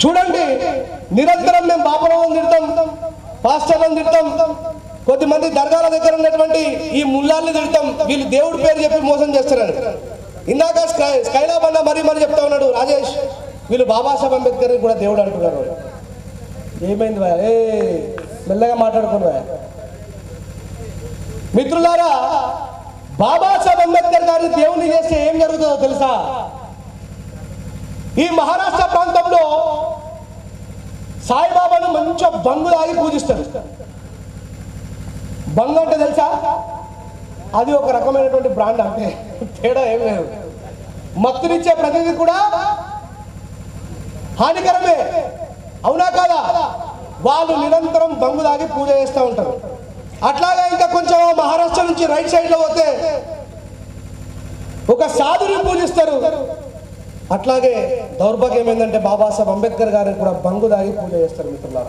చూడండి నిరంతరం మేము బాపురావుని తిడతాం పాస్టర్లను తిడతాం కొద్దిమంది దర్గాల దగ్గర ఉన్నటువంటి ఈ ముల్లాల్ని తిడతాం వీళ్ళు దేవుడి పేరు చెప్పి మోసం చేస్తున్నారు ఇందాక స్కై స్కైలాబ్ అన్న మరీ మరీ చెప్తా ఉన్నాడు రాజేష్ వీళ్ళు బాబాసాహెబ్ అంబేద్కర్ కూడా దేవుడు అంటున్నారు ఏమైంది భయ ఏ మెల్లగా మాట్లాడుకోండి భయ మిత్రులారా బాబాసాహెబ్ అంబేద్కర్ గారిని దేవుని చేస్తే ఏం జరుగుతుందో తెలుసా ఈ మహారాష్ట్ర ప్రాంతంలో సాయిబాబాను మంచిగా బంగు తాగి పూజిస్తారు బంగు అంటే తెలుసా అది ఒక రకమైనటువంటి బ్రాండ్ అంటే తేడా ఏం లేదు మత్తునిచ్చే ప్రతిదీ కూడా హానికరమే అవునా కాదా వాళ్ళు నిరంతరం బంగు తాగి పూజ చేస్తూ ఉంటారు అట్లాగే ఇంకా కొంచెం మహారాష్ట్ర నుంచి రైట్ సైడ్ లో పోతే ఒక సాధుని పూజిస్తారు అట్లాగే దౌర్భాగ్యం ఏంటంటే బాబాసాహెబ్ అంబేద్కర్ గారిని కూడా బంగు దాగి పూజ చేస్తారు మిత్రులారా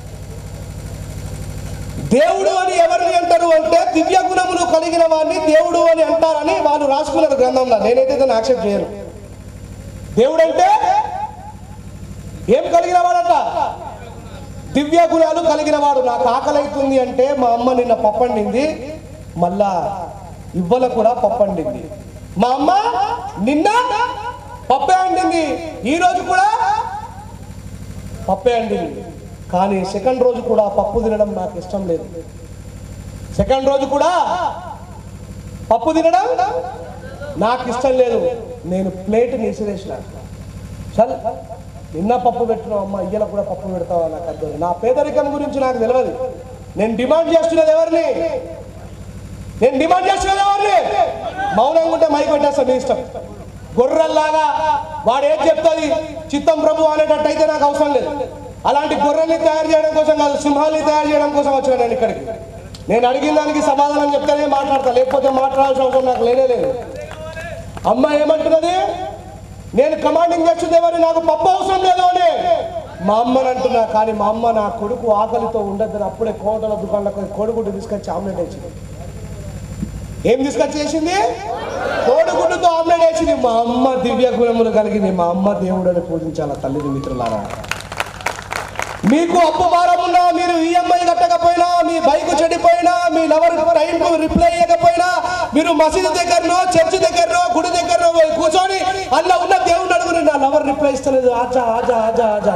దేవుడు అని ఎవరిని అంటారు అంటే దివ్య గుణములు కలిగిన వాడిని దేవుడు అని అంటారని వాళ్ళు రాసుకున్నారు గ్రంథంలో నేనైతే దాన్ని యాక్సెప్ట్ చేయను దేవుడు అంటే ఏం కలిగిన వాడట దివ్య గుణాలు కలిగిన వాడు నాకు ఆకలి అవుతుంది అంటే మా అమ్మ నిన్న పప్పండింది మళ్ళా ఇవ్వల కూడా పప్పండింది మా అమ్మ నిన్న పప్పే అండింది ఈ రోజు కూడా పప్పే అండింది కానీ సెకండ్ రోజు కూడా పప్పు తినడం నాకు ఇష్టం లేదు సెకండ్ రోజు కూడా పప్పు తినడం నాకు ఇష్టం లేదు నేను ప్లేట్ నిసిరేసిన చల్ నిన్న పప్పు పెట్టినావు అమ్మ ఇయ్యల కూడా పప్పు పెడతావా నాకు అర్థం నా పేదరికం గురించి నాకు తెలియదు నేను డిమాండ్ చేస్తున్నది ఎవరిని నేను డిమాండ్ చేస్తున్నది ఎవరిని మౌనంగా ఉంటే మైక్ పెట్టేస్తా మీ ఇష్టం గొర్రెల్లాగా వాడు ఏం చెప్తుంది చిత్తం ప్రభు అనేటట్టు అయితే నాకు అవసరం లేదు అలాంటి గొర్రెల్ని తయారు చేయడం కోసం కాదు సింహాల్ని తయారు చేయడం కోసం వచ్చిన నేను ఇక్కడికి నేను అడిగిన దానికి సమాధానం చెప్తేనే మాట్లాడతా లేకపోతే మాట్లాడాల్సిన అవసరం నాకు లేనే లేదు అమ్మ ఏమంటున్నది నేను కమాండింగ్ చేస్తుంది ఎవరు నాకు పప్పు అవసరం లేదు అని మా అమ్మని అంటున్నా కానీ మా అమ్మ నా కొడుకు ఆకలితో ఉండద్దని అప్పుడే కోటల దుకాణంలో కోడిగుడ్డు తీసుకొచ్చి ఆమ్లెట్ వేసింది ఏం తీసుకొచ్చి చేసింది కోడిగుడ్డుతో ఆమ్లెట్ వేసింది మా అమ్మ దివ్య గుణములు కలిగింది మా అమ్మ దేవుడని పూజించాల తల్లిని మిత్రులారా మీకు అప్పు భారం ఉన్నా మీరు ఈఎంఐ కట్టకపోయినా మీ బైక్ చెడిపోయినా మీ లవర్ టైం రిప్లై ఇవ్వకపోయినా మీరు మసీదు దగ్గరనో చర్చి దగ్గరనో గుడి దగ్గరనో పోయి కూర్చొని అల్ల ఉన్న దేవుని అడుగుని నా లవర్ రిప్లై ఇస్తలేదు ఆజా ఆజా ఆజా ఆజా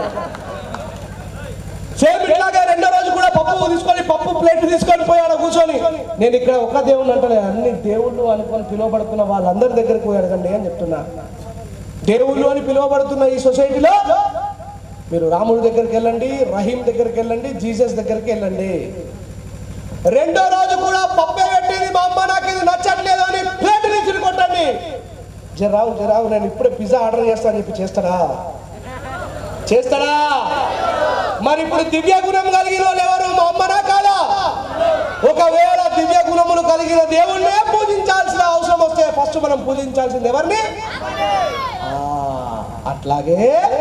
సేమ్ ఇట్లాగే రెండో రోజు కూడా పప్పు తీసుకొని పప్పు ప్లేట్ తీసుకొని పోయాడు కూర్చొని నేను ఇక్కడ ఒక దేవుని అంటే అన్ని దేవుళ్ళు అనుకొని పిలువబడుతున్న వాళ్ళందరి దగ్గరికి పోయి అడగండి అని చెప్తున్నా దేవుళ్ళు అని పిలువబడుతున్న ఈ సొసైటీలో మీరు రాముడి దగ్గరికి వెళ్ళండి రహీం దగ్గరికి వెళ్ళండి జీసస్ దగ్గరికి వెళ్ళండి రెండో రోజు కూడా పప్పే పెట్టింది మా అమ్మ నాకు ఇది నచ్చట్లేదు అని ప్లేట్ నుంచి కొట్టండి జరావు జరావు నేను ఇప్పుడే పిజ్జా ఆర్డర్ చేస్తాను చెప్పి చేస్తాడా చేస్తాడా మరి ఇప్పుడు దివ్య గుణం కలిగిన వాళ్ళు ఎవరు మా అమ్మనా కాదా ఒకవేళ దివ్య గుణములు కలిగిన దేవుణ్ణే పూజించాల్సిన అవసరం వస్తే ఫస్ట్ మనం పూజించాల్సింది ఎవరిని ఆ, అట్లాగే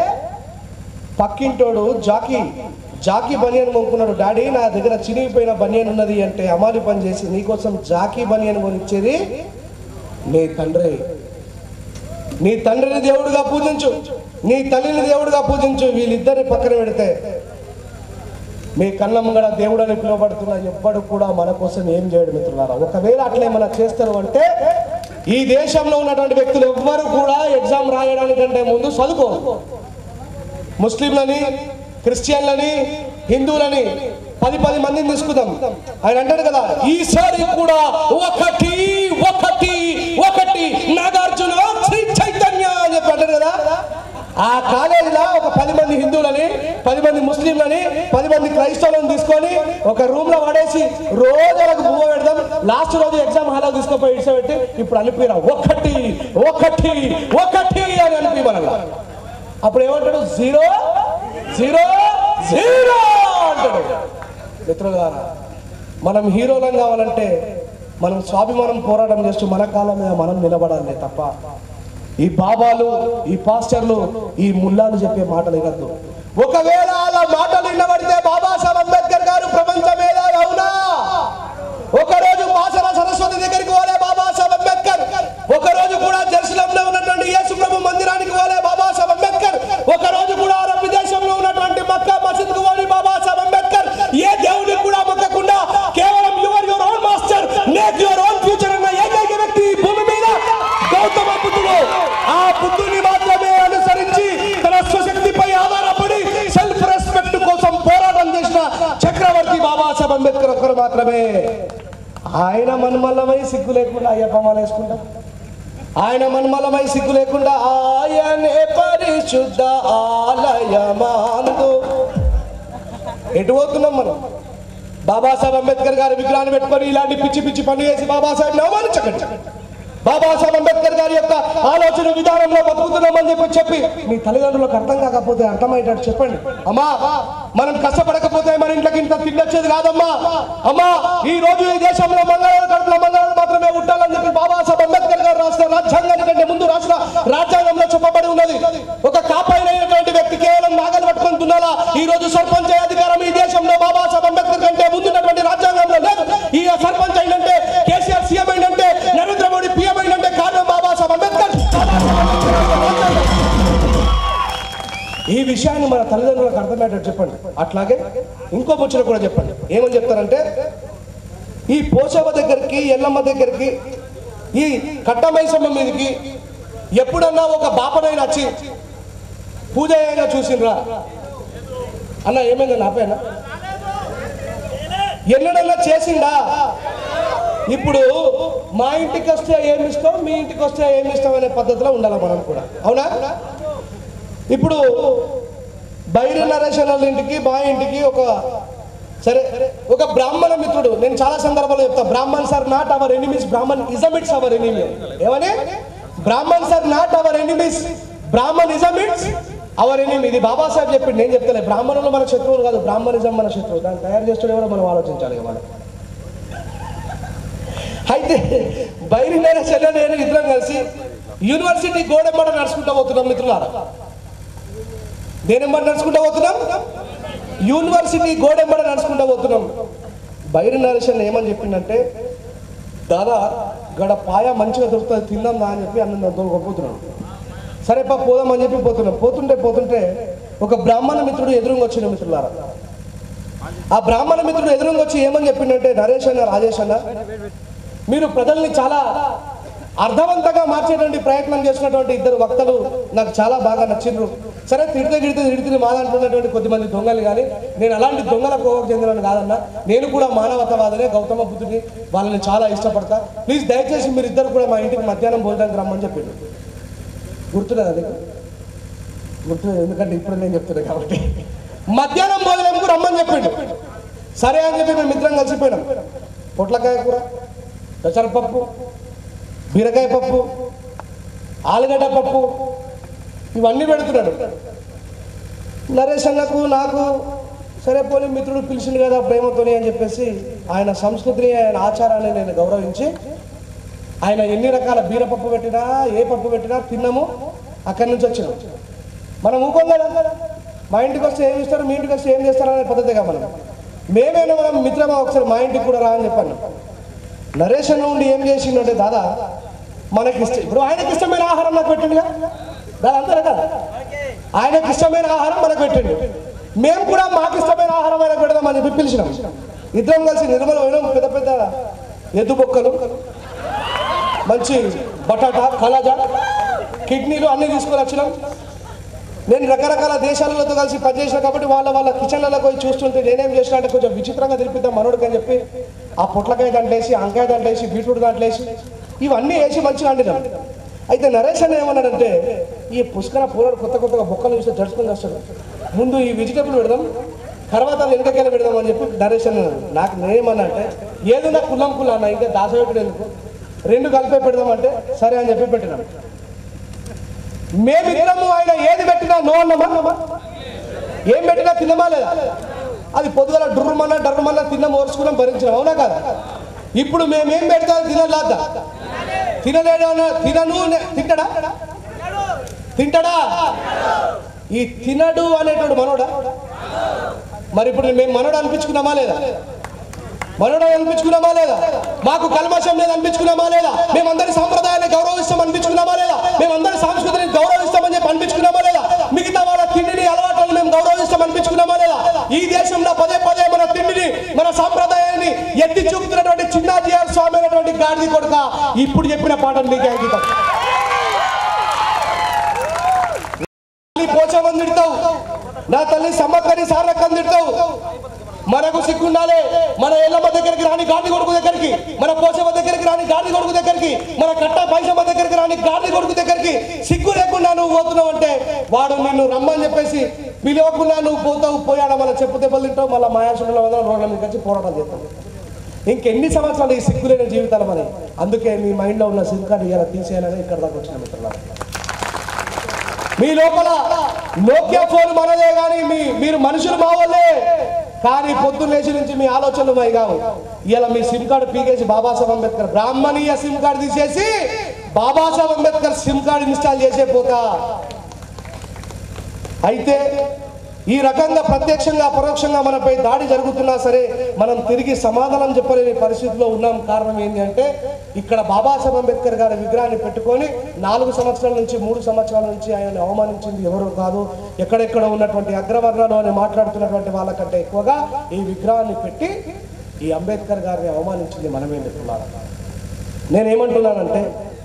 పక్కింటోడు జాకీ జాకీ బనియన్ కొనుక్కున్నాడు డాడీ నా దగ్గర చినిగిపోయిన బనియన్ ఉన్నది అంటే అమాలి పని చేసి నీకోసం జాకీ బనియన్ కొనిచ్చేది నీ తండ్రి నీ తండ్రిని దేవుడిగా పూజించు నీ తల్లిని దేవుడిగా పూజించు వీళ్ళిద్దరిని పక్కన పెడితే మీ కళ్ళ ముంగడ దేవుడు అని పిలువబడుతున్న ఎవ్వడు కూడా మన కోసం ఏం చేయడు మిత్రులారా ఒకవేళ అట్లా ఏమైనా చేస్తారు అంటే ఈ దేశంలో ఉన్నటువంటి వ్యక్తులు ఎవ్వరు కూడా ఎగ్జామ్ రాయడానికంటే ముందు చదువుకోరు ముస్లింలని క్రిస్టియన్లని హిందువులని పది పది మందిని తీసుకుందాం ఆయన అంటాడు కదా ఈసారి కూడా ఒకటి ఒకటి ఒకటి నాగార్జున శ్రీ చైతన్య అని చెప్పి అంటాడు కదా ఆ కాలేజీలో ఒక పది మంది హిందువులని పది మంది ముస్లింలని పది మంది క్రైస్తవులను తీసుకొని ఒక రూమ్ లో పడేసి రోజు వాళ్ళకి బువ్వ పెడదాం లాస్ట్ రోజు ఎగ్జామ్ హాల్ తీసుకుపోయి ఇడిచిపెట్టి ఇప్పుడు అనిపిరా ఒకటి ఒకటి ఒకటి అని అనిపి మనల్ని అప్పుడు ఏమంటాడు జీరో జీరో జీరో అంటాడు మిత్రులారా మనం హీరోలం కావాలంటే మనం స్వాభిమానం పోరాటం చేస్తూ మన కాలం మీద మనం నిలబడాలి తప్ప ఈ బాబాలు ఈ పాస్టర్లు ఈ ముల్లాలు చెప్పే మాటలు వినద్దు ఒకవేళ అలా మాటలు వినబడితే బాబాసాహెబ్ అంబేద్కర్ గారు ప్రపంచ మేధావి అవునా ఒక రోజు బాసర సరస్వతి దగ్గరికి పోలే బాబాసాహెబ్ అంబేద్కర్ ఒక రోజు కూడా జెరూసలంలో ఉన్నటువంటి యేసు ప్రభు మందిరానికి పోలే బాబాసాహెబ్ అంబేద్కర్ ఒక రోజు కూడా అరబ్ దేశంలో మాత్రమే ఆయన మన్మల్లమై సిగ్గు లేకుండా అయ్యప్ప మాల వేసుకుంటాం ఆయన మన్మలమై సిగ్గు లేకుండా ఆయనే పరిశుద్ధ ఆలయమాందు ఎటు పోతున్నాం మనం బాబాసాహెబ్ అంబేద్కర్ గారి విగ్రహాన్ని పెట్టుకొని ఇలాంటి పిచ్చి పిచ్చి పని చేసి బాబాసాహెబ్ అవమానించకండి బాబాసాహెబ్ అంబేద్కర్ గారి యొక్క ఆలోచన విధానంలో బతుకుతున్నామని చెప్పి చెప్పి మీ తల్లిదండ్రులకు అర్థం కాకపోతే అర్థమయ్యేటట్టు చెప్పండి అమ్మా మనం కష్టపడకపోతే మన ఇంట్లోకి ఇంత తిండొచ్చేది కాదమ్మా అమ్మా ఈ రోజు ఈ దేశంలో మంగళవారం కడుపులో మంగళవారం మాత్రమే ఉండాలని చెప్పి బాబాసాహెబ్ అంబేద్కర్ గారు రాసిన రాజ్యాంగానికి కంటే ముందు రాసిన రాజ్యాంగంలో చెప్పబడి ఉన్నది ఒక కాపాయినటువంటి వ్యక్తి కేవలం నాగలు పట్టుకొని దున్నాలా ఈ రోజు సర్పంచ్ అయ్యే అధికారం ఈ దేశంలో బాబాసాహెబ్ అంబేద్కర్ కంటే ముందున్నటువంటి రాజ్యాంగంలో లేదు ఈ సర్పంచ్ అయిందంటే కేసీఆర్ సీఎం అయిందంటే నరేంద్ర మోడీ పీఎం అయిందంటే కారణం బాబాసాహెబ్ అంబేద్కర్ ఈ విషయాన్ని మన తల్లిదండ్రులకు అర్థమయ్యేటట్టు చెప్పండి అట్లాగే ఇంకో ముచ్చట కూడా చెప్పండి ఏమని చెప్తారంటే ఈ పోషమ్మ దగ్గరికి ఎల్లమ్మ దగ్గరికి ఈ కట్టమైసమ్మ మీదకి ఎప్పుడన్నా ఒక బాపనైనా వచ్చి పూజ అయినా చూసిండ్రా అన్న ఏమైంది నా పైన ఎన్నడన్నా చేసిండా ఇప్పుడు మా ఇంటికి వస్తే ఏమి ఇస్తాం మీ ఇంటికి వస్తే ఏమి ఇస్తాం అనే పద్ధతిలో ఉండాలి మనం కూడా అవునా ఇప్పుడు బైరి నరేష్ వాళ్ళ ఇంటికి మా ఇంటికి ఒక సరే ఒక బ్రాహ్మణ మిత్రుడు నేను చాలా సందర్భాల్లో చెప్తా Brahmins are not our enemies Brahminism it's our enemy ఏమని Brahmins are not our enemies Brahminism it's our enemy ఇది బాబాసాహెబ్ చెప్పిండు నేను చెప్తలే బ్రాహ్మణులు మన శత్రువులు కాదు బ్రాహ్మణిజం మన శత్రువు దాన్ని తయారు చేస్తుండే కూడా మనం ఆలోచించాలి ఇక మనం అయితే బైరి నరేష్ అన్న నేను ఇద్దరం కలిసి యూనివర్సిటీ గోడెంబడ నడుచుకుంటూ పోతున్నాం మిత్రులారా దేనెంబడి నడుచుకుంటూ పోతున్నాం యూనివర్సిటీ గోడెంబడ నడుచుకుంటూ పోతున్నాం బైరి నరేష్ అన్న ఏమని చెప్పిందంటే దాదా గడ పాయ మంచిగా దొరుకుతుంది తిందాం దా అని చెప్పి అన్న దొరకపోతున్నాం సరే పా పోదాం అని చెప్పి పోతున్నాం పోతుంటే పోతుంటే ఒక బ్రాహ్మణ మిత్రుడు ఎదురుగా వచ్చిన మిత్రులారా ఆ బ్రాహ్మణ మిత్రుడు ఎదురుగా వచ్చి ఏమని చెప్పిండంటే నరేష్ అన్న రాజేష్ అన్న మీరు ప్రజల్ని చాలా అర్థవంతంగా మార్చేటువంటి ప్రయత్నం చేసినటువంటి ఇద్దరు వక్తలు నాకు చాలా బాగా నచ్చిండ్రు సరే తిడితే తిడితే తిడితే మాదంటున్నటువంటి కొద్దిమంది దొంగలు కానీ నేను అలాంటి దొంగల కోవకు చెందినని కాదన్నా నేను కూడా మానవతావాదనే గౌతమ బుద్ధుని వాళ్ళని చాలా ఇష్టపడతా ప్లీజ్ దయచేసి మీరు ఇద్దరు కూడా మా ఇంటికి మధ్యాహ్నం భోజనానికి రమ్మని చెప్పిండు గుర్తున్నదా నీకు గుర్తు ఎందుకంటే ఇప్పుడు నేను చెప్తున్నా కాబట్టి మధ్యాహ్నం భోజనంకు రమ్మని చెప్పిండు సరే అని చెప్పి మేము ఇద్దరం కలిసిపోయినాం పొట్లకాయ కూర పెసరపప్పు బీరకాయ పప్పు ఆలుగడ్డ పప్పు ఇవన్నీ పెడుతున్నాడు నరేష్ అన్నకు నాకు సరే పోనీ మిత్రుడు పిలిచిండు కదా ప్రేమతోని అని చెప్పేసి ఆయన సంస్కృతిని ఆయన ఆచారాన్ని నేను గౌరవించి ఆయన ఎన్ని రకాల బీరపప్పు పెట్టినా ఏ పప్పు పెట్టినా తిన్నాము అక్కడి నుంచి వచ్చినాం మనం ఊకోం కదా మా ఇంటికి వస్తే ఏం ఇస్తారు మీ ఇంటికి వస్తే ఏం చేస్తారు అనే పద్ధతిగా మనం మేమేనా మనం మిత్రమా ఒకసారి మా ఇంటికి కూడా రా అని చెప్పాను నరేష్ అన్న ఉండి ఏం చేసిండంటే దాదా మనకి ఇష్టం ఇప్పుడు ఆయనకి ఇష్టమైన ఆహారం నాకు పెట్టిండుగా దాని అంతేనా కదా ఆయనకి ఇష్టమైన ఆహారం మనకు పెట్టిండు మేము కూడా మాకు ఇష్టమైన ఆహారం ఆయనకు పెడదామని చెప్పి పిలిచినాం ఇద్దరం కలిసి నిర్మల పోయినాం పెద్ద పెద్ద ఎద్దు బొక్కలు మంచి బటాటా కలాజా కిడ్నీలు అన్ని తీసుకొని వచ్చినాం నేను రకరకాల దేశాలతో కలిసి పనిచేసిన కాబట్టి వాళ్ళ వాళ్ళ కిచెన్లలో పోయి చూస్తుంటే నేనేం చేసిన అంటే కొంచెం విచిత్రంగా తెలిపిద్దాం మనోడికి అని చెప్పి ఆ పొట్లకాయ దాంట్లో వేసి అంకాయ దాంట్లో వేసి బీట్రూట్ దాంట్లో వేసి ఇవన్నీ వేసి మంచిగా వండినాం అయితే నరేష్ అన్న ఏమన్నాడంటే ఈ పుష్కర పూలను కొత్త కొత్తగా బొక్కలు చూస్తే జడుచుకొని వస్తాడు ముందు ఈ వెజిటేబుల్ పెడదాం తర్వాత వెనకకాయలు పెడదాం అని చెప్పి నరేష్ అన్న అన్నాడు. నాకు నేనేమన్నా అంటే ఏదైనా కుల్లం కుల్ల అన్న ఇంకా దాసపెట్టుడు ఎందుకు రెండు కలిపే పెడదామంటే సరే అని చెప్పి పెట్టినాం మేమిద్దరము ఆయన ఏది పెట్టినా నో అన్నమా ఏం పెట్టినా తిన్నమా లేదా అది పొద్దుగల డుర్రమన్నా డర్రమన్నా తిన్నాం ఓర్చుకున్నాం భరించినాం అవునా కదా ఇప్పుడు మేమేం పెడతా తినలేదా తినలేడు అన్న తినను నే- తింటాడా తింటాడా ఈ తినడు అనేటోడు మనోడా మరి ఇప్పుడు మేము మనోడు అనిపించుకున్నామా లేదా మనోడు అనిపించుకున్నామా లేదా మాకు కల్మషం లేదు అనిపించుకున్నామా లేదా మేమందరి సాంప్రదాయాన్ని గౌరవిస్తాం అనిపించుకున్నామా లేదా మేమందరి సంస్కృతిని గౌరవిస్తామని చెప్పి అనిపించుకున్నామా లేదా మిగతా వాళ్ళ తిండిని అలవాట్లను మేము గౌరవిస్తాం అనిపించుకున్నామా లేదా ఈ దేశంలో పదే పదే మన తిండిని మన సాంప్రదాయాన్ని ఎత్తి చూపుతున్నటువంటి చిన్నాజీఆర్ స్వామి అయినటువంటి గాడిది కొడుక ఇప్పుడు చెప్పిన పాటలు నీకే అంకితం తల్లి పోచమని తిడతావు నా తల్లి సమ్మక్కని సార్లక్కని తిడతావు మనకు సిగ్గుండాలి మన ఎల్లమ్మ దగ్గరికి రాని గాంధీ కొడుకు దగ్గరికి మన పోషమ్మ దగ్గరికి రాని గాంధీ కొడుకు దగ్గరికి మన కట్ట పైసమ్మ దగ్గరికి రాని గాంధీ కొడుకు దగ్గరికి సిగ్గు లేకుండా నువ్వు పోతున్నావు అంటే వాడు నిన్ను రమ్మని చెప్పేసి పిలవకుండా నువ్వు పోతావు పోయాడా మన చెప్పు దెబ్బలు తింటావు మళ్ళీ మాయాసుల వందల రోడ్ల మీద వచ్చి పోరాటం చేస్తావు ఇంకెన్ని సంవత్సరాలు ఈ సిగ్గులేని జీవితాలు మరి అందుకే మీ మైండ్లో ఉన్న సిమ్ కార్డు ఇలా తీసేయాలని ఇక్కడ దాకా వచ్చిన మిత్రులారా మీ లోపల నోకియా ఫోన్ మనదే కానీ మీ మీరు మనుషులు మావోలే కానీ పొద్దున్న లేచి నుంచి మీ ఆలోచనలు మై కావు ఇలా మీ సిమ్ కార్డు పీకేసి బాబాసాహెబ్ అంబేద్కర్ బ్రాహ్మణీయ సిమ్ కార్డు తీసేసి Babasaheb Ambedkar SIM card install చేసే పోతా అయితే ఈ రకంగా ప్రత్యక్షంగా పరోక్షంగా మనపై దాడి జరుగుతున్నా సరే మనం తిరిగి సమాధానం చెప్పలేని పరిస్థితిలో ఉన్నాం కారణం ఏంటి అంటే ఇక్కడ బాబాసాహెబ్ అంబేద్కర్ గారి విగ్రహాన్ని పెట్టుకొని నాలుగు సంవత్సరాల నుంచి మూడు సంవత్సరాల నుంచి ఆయన అవమానించింది ఎవరు కాదు ఎక్కడెక్కడ ఉన్నటువంటి అగ్రవర్ణాలు అని మాట్లాడుతున్నటువంటి వాళ్ళకంటే ఎక్కువగా ఈ విగ్రహాన్ని పెట్టి ఈ అంబేద్కర్ గారిని అవమానించింది మనమే చెప్తున్నారు నేనేమంటున్నానంటే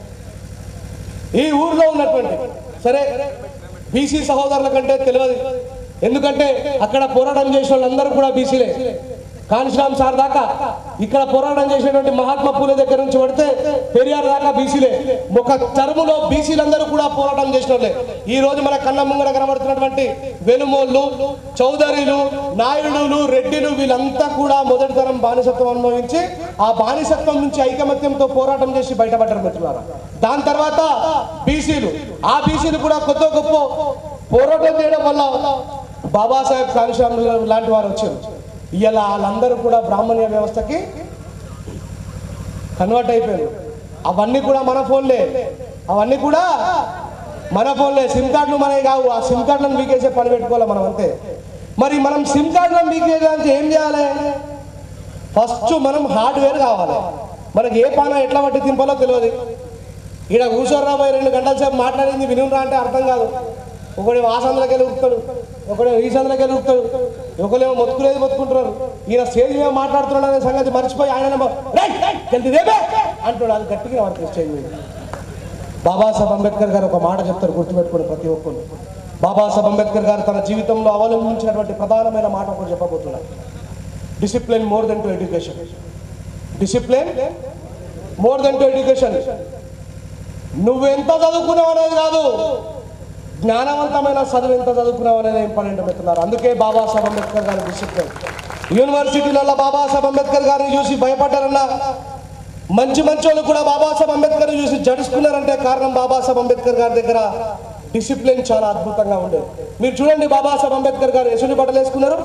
ఈ ఊర్లో ఉన్నటువంటి సరే బీసీ సహోదరుల కంటే తెలియదు ఎందుకంటే అక్కడ పోరాటం చేసిన వాళ్ళందరూ కూడా బీసీలే కాన్శ్రామ్ సార్ దాకా ఇక్కడ పోరాటం చేసినటువంటి మహాత్మా పూలే దగ్గర నుంచి పడితే పెరియార్ దాకా బీసీలే ఒక టర్ములో బీసీలందరూ కూడా పోరాటం చేసిన వాళ్ళే ఈ రోజు మన కళ్ళ ముంగడ కనబడుతున్నటువంటి వెనుమోళ్ళు చౌదరిలు నాయుడులు రెడ్డిలు వీళ్ళంతా కూడా మొదటి తరం బానిసత్వం అనుభవించి ఆ బానిసత్వం నుంచి ఐకమత్యంతో పోరాటం చేసి బయటపడ్డారు మిత్రులారా దాని తర్వాత బీసీలు ఆ బీసీలు కూడా కొత్త గొప్ప పోరాటం చేయడం వల్ల బాబాసాహెబ్ కాళీశ్యామ్ లాంటి వారు వచ్చారు ఇలా వాళ్ళందరూ కూడా బ్రాహ్మణ్య వ్యవస్థకి కన్వర్ట్ అయిపోయారు అవన్నీ కూడా మన ఫోన్లే అవన్నీ కూడా మన ఫోన్లే సిమ్ కార్డులు మనవి కావు ఆ సిమ్ కార్డులను మీకేసే పని పెట్టుకోవాలి మనం అంతే మరి మనం సిమ్ కార్డులను మీకేయడానికి ఏం చేయాలి ఫస్ట్ మనం హార్డ్వేర్ కావాలి మనకి ఏ పాన ఎట్లా పట్టి తింపాలో తెలియదు ఈడ కూర్చోర్రా పోయి రెండు గంటల సేపు మాట్లాడింది వినురా అంటే అర్థం కాదు ఒకటి వాసంలోకి వెళ్ళి ఉరుకుతాడు ఒకడే ఈ సందులోకి వెళ్ళి ఉరుకుతాడు ఒకరేమో మొత్తుకునేది మొత్తుకుంటున్నారు ఈయన స్టేజ్ మీద మాట్లాడుతున్నాడు అనే సంగతి మర్చిపోయి ఆయన అంటాడు అది గట్టిగా వారికి స్టేజ్ మీద బాబాసాహెబ్ అంబేద్కర్ గారు ఒక మాట చెప్తారు గుర్తుపెట్టుకోండి ప్రతి ఒక్కరు బాబాసాహెబ్ అంబేద్కర్ గారు తన జీవితంలో అవలంబించినటువంటి ప్రధానమైన మాట ఒకటి చెప్పబోతున్నారు discipline more than to education discipline more than to education నువ్వెంత చదువుకున్నావు అనేది కాదు జ్ఞానవంతమైన చదువు ఎంత చదువుకున్నావు అనేది ఇంపార్టెంట్ పెడుతున్నారు అందుకే బాబాసాహెబ్ అంబేద్కర్ గారి డిసిప్లిన్ యూనివర్సిటీలలో బాబాసాహెబ్ అంబేద్కర్ గారిని చూసి భయపడ్డారన్న మంచి మంచి వాళ్ళు కూడా బాబాసాహెబ్ అంబేద్కర్ చూసి జడుచుకున్నారంటే కారణం బాబాసాహెబ్ అంబేద్కర్ గారి దగ్గర డిసిప్లిన్ చాలా అద్భుతంగా ఉండేది మీరు చూడండి బాబాసాహెబ్ అంబేద్కర్ గారు ఎసుడి బట్టలు వేసుకున్నారు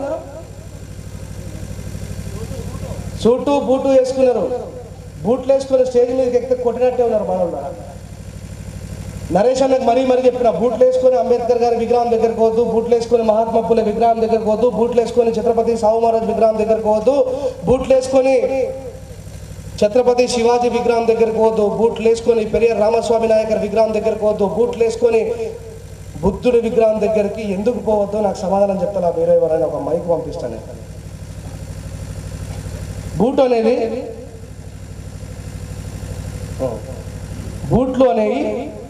సూటు బూటు వేసుకున్నారు బూట్లు వేసుకుని స్టేజ్ మీదకి ఎక్కితే కొట్టినట్టే ఉన్నారు మనోళ్ళు నరేష్ అన్నకు మరీ మరీ చెప్పిన బూట్లు వేసుకొని అంబేద్కర్ గారి విగ్రహం దగ్గరకు పోవద్దు బూట్లు వేసుకొని మహాత్మా పూలే విగ్రహం దగ్గరకు పోవద్దు బూట్లు వేసుకొని ఛత్రపతి సాహు మహారాజ్ విగ్రహం దగ్గరకు పోవద్దు బూట్లు వేసుకొని ఛత్రపతి శివాజీ విగ్రహం దగ్గరకు పోవద్దు బూట్లు వేసుకొని పెరియార్ రామస్వామి నాయకర్ విగ్రహం దగ్గరకు పోవద్దు బూట్లు వేసుకొని బుద్ధుడి విగ్రహం దగ్గరికి ఎందుకు పోవద్దు నాకు సమాధానం చెప్తాను వేరే ఎవరైనా ఒక మైక్ పంపిస్తాను నేను. బూట్ అనేది ఓ, బూట్లు అనేవి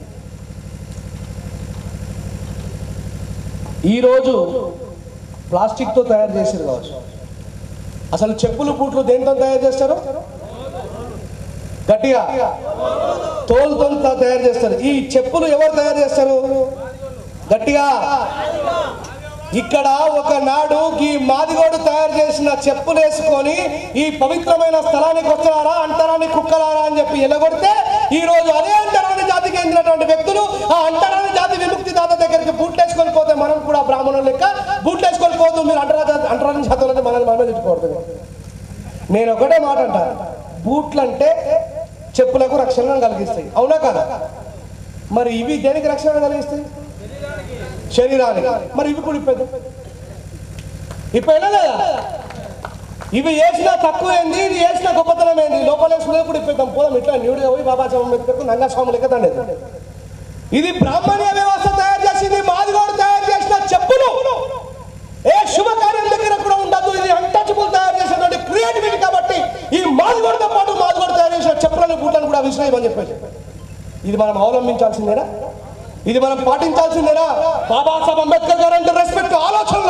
ఈరోజు ప్లాస్టిక్తో తయారు చేసేది కావచ్చు అసలు చెప్పులు బూట్లు దేంతో తయారు చేస్తారు గట్టిగా తోలుతో తయారు చేస్తారు ఈ చెప్పులు ఎవరు తయారు చేస్తారు గట్టిగా ఇక్కడ ఒకనాడు ఈ మాదిగోడు తయారు చేసిన చెప్పులు వేసుకొని ఈ పవిత్రమైన స్థలానికి వచ్చారా అంటరాని కుక్కలారా అని చెప్పి ఎలగొడితే ఈ రోజు అదే అంటరాని జాతికి చెందినటువంటి వ్యక్తులు ఆ అంటరాని జాతి విముక్తి దాత దగ్గరికి బూట్లేసుకొని పోతే మనం కూడా బ్రాహ్మణుల లెక్క బూట్లేసుకొని పోతూ మీరు అంటరా అంటరాని జాతులంటే మనల్ని మనమే తిట్టుకోవద్దు నేను ఒకటే మాట అంటాను బూట్లు అంటే చెప్పులకు రక్షణ కలిగిస్తాయి అవునా కదా మరి ఇవి దేనికి రక్షణ కలిగిస్తాయి శరీరానికి మరి ఇవి కూడా ఇప్పేద్దాం ఇప్పైనా లేదా ఇవి వేసినా తక్కువ ఏంది ఇది వేసిన గొప్పతనం ఏంది లోపల వేసుకునే కూడా ఇప్పేద్దాం పోదాం ఇట్లా న్యూడిగా పోయి బాబా అంబేద్కర్ నంగా స్వామి లెక్క దండేది ఇది బ్రాహ్మణ్య వ్యవస్థ తయారు చేసింది మాదిగోడు తయారు చేసిన చెప్పులు ఏ శుభకార్యం దగ్గర కూడా ఉండదు ఇది అన్టచబుల్ తయారు చేసినటువంటి క్రియేటివిటీ కాబట్టి ఈ మాదిగోడుతో పాటు మాదిగోడు తయారు చేసిన చెప్పులను బూట్లను కూడా విసిరేయమని చెప్పేసి ఇది మనం అవలంబించాల్సిందేనా ఇది మనం పాటించాల్సిందేనా బాబాసాహెబ్ అంబేద్కర్ గారు అంటే రెస్పెక్ట్ ఆలోచనలో ఉండాలి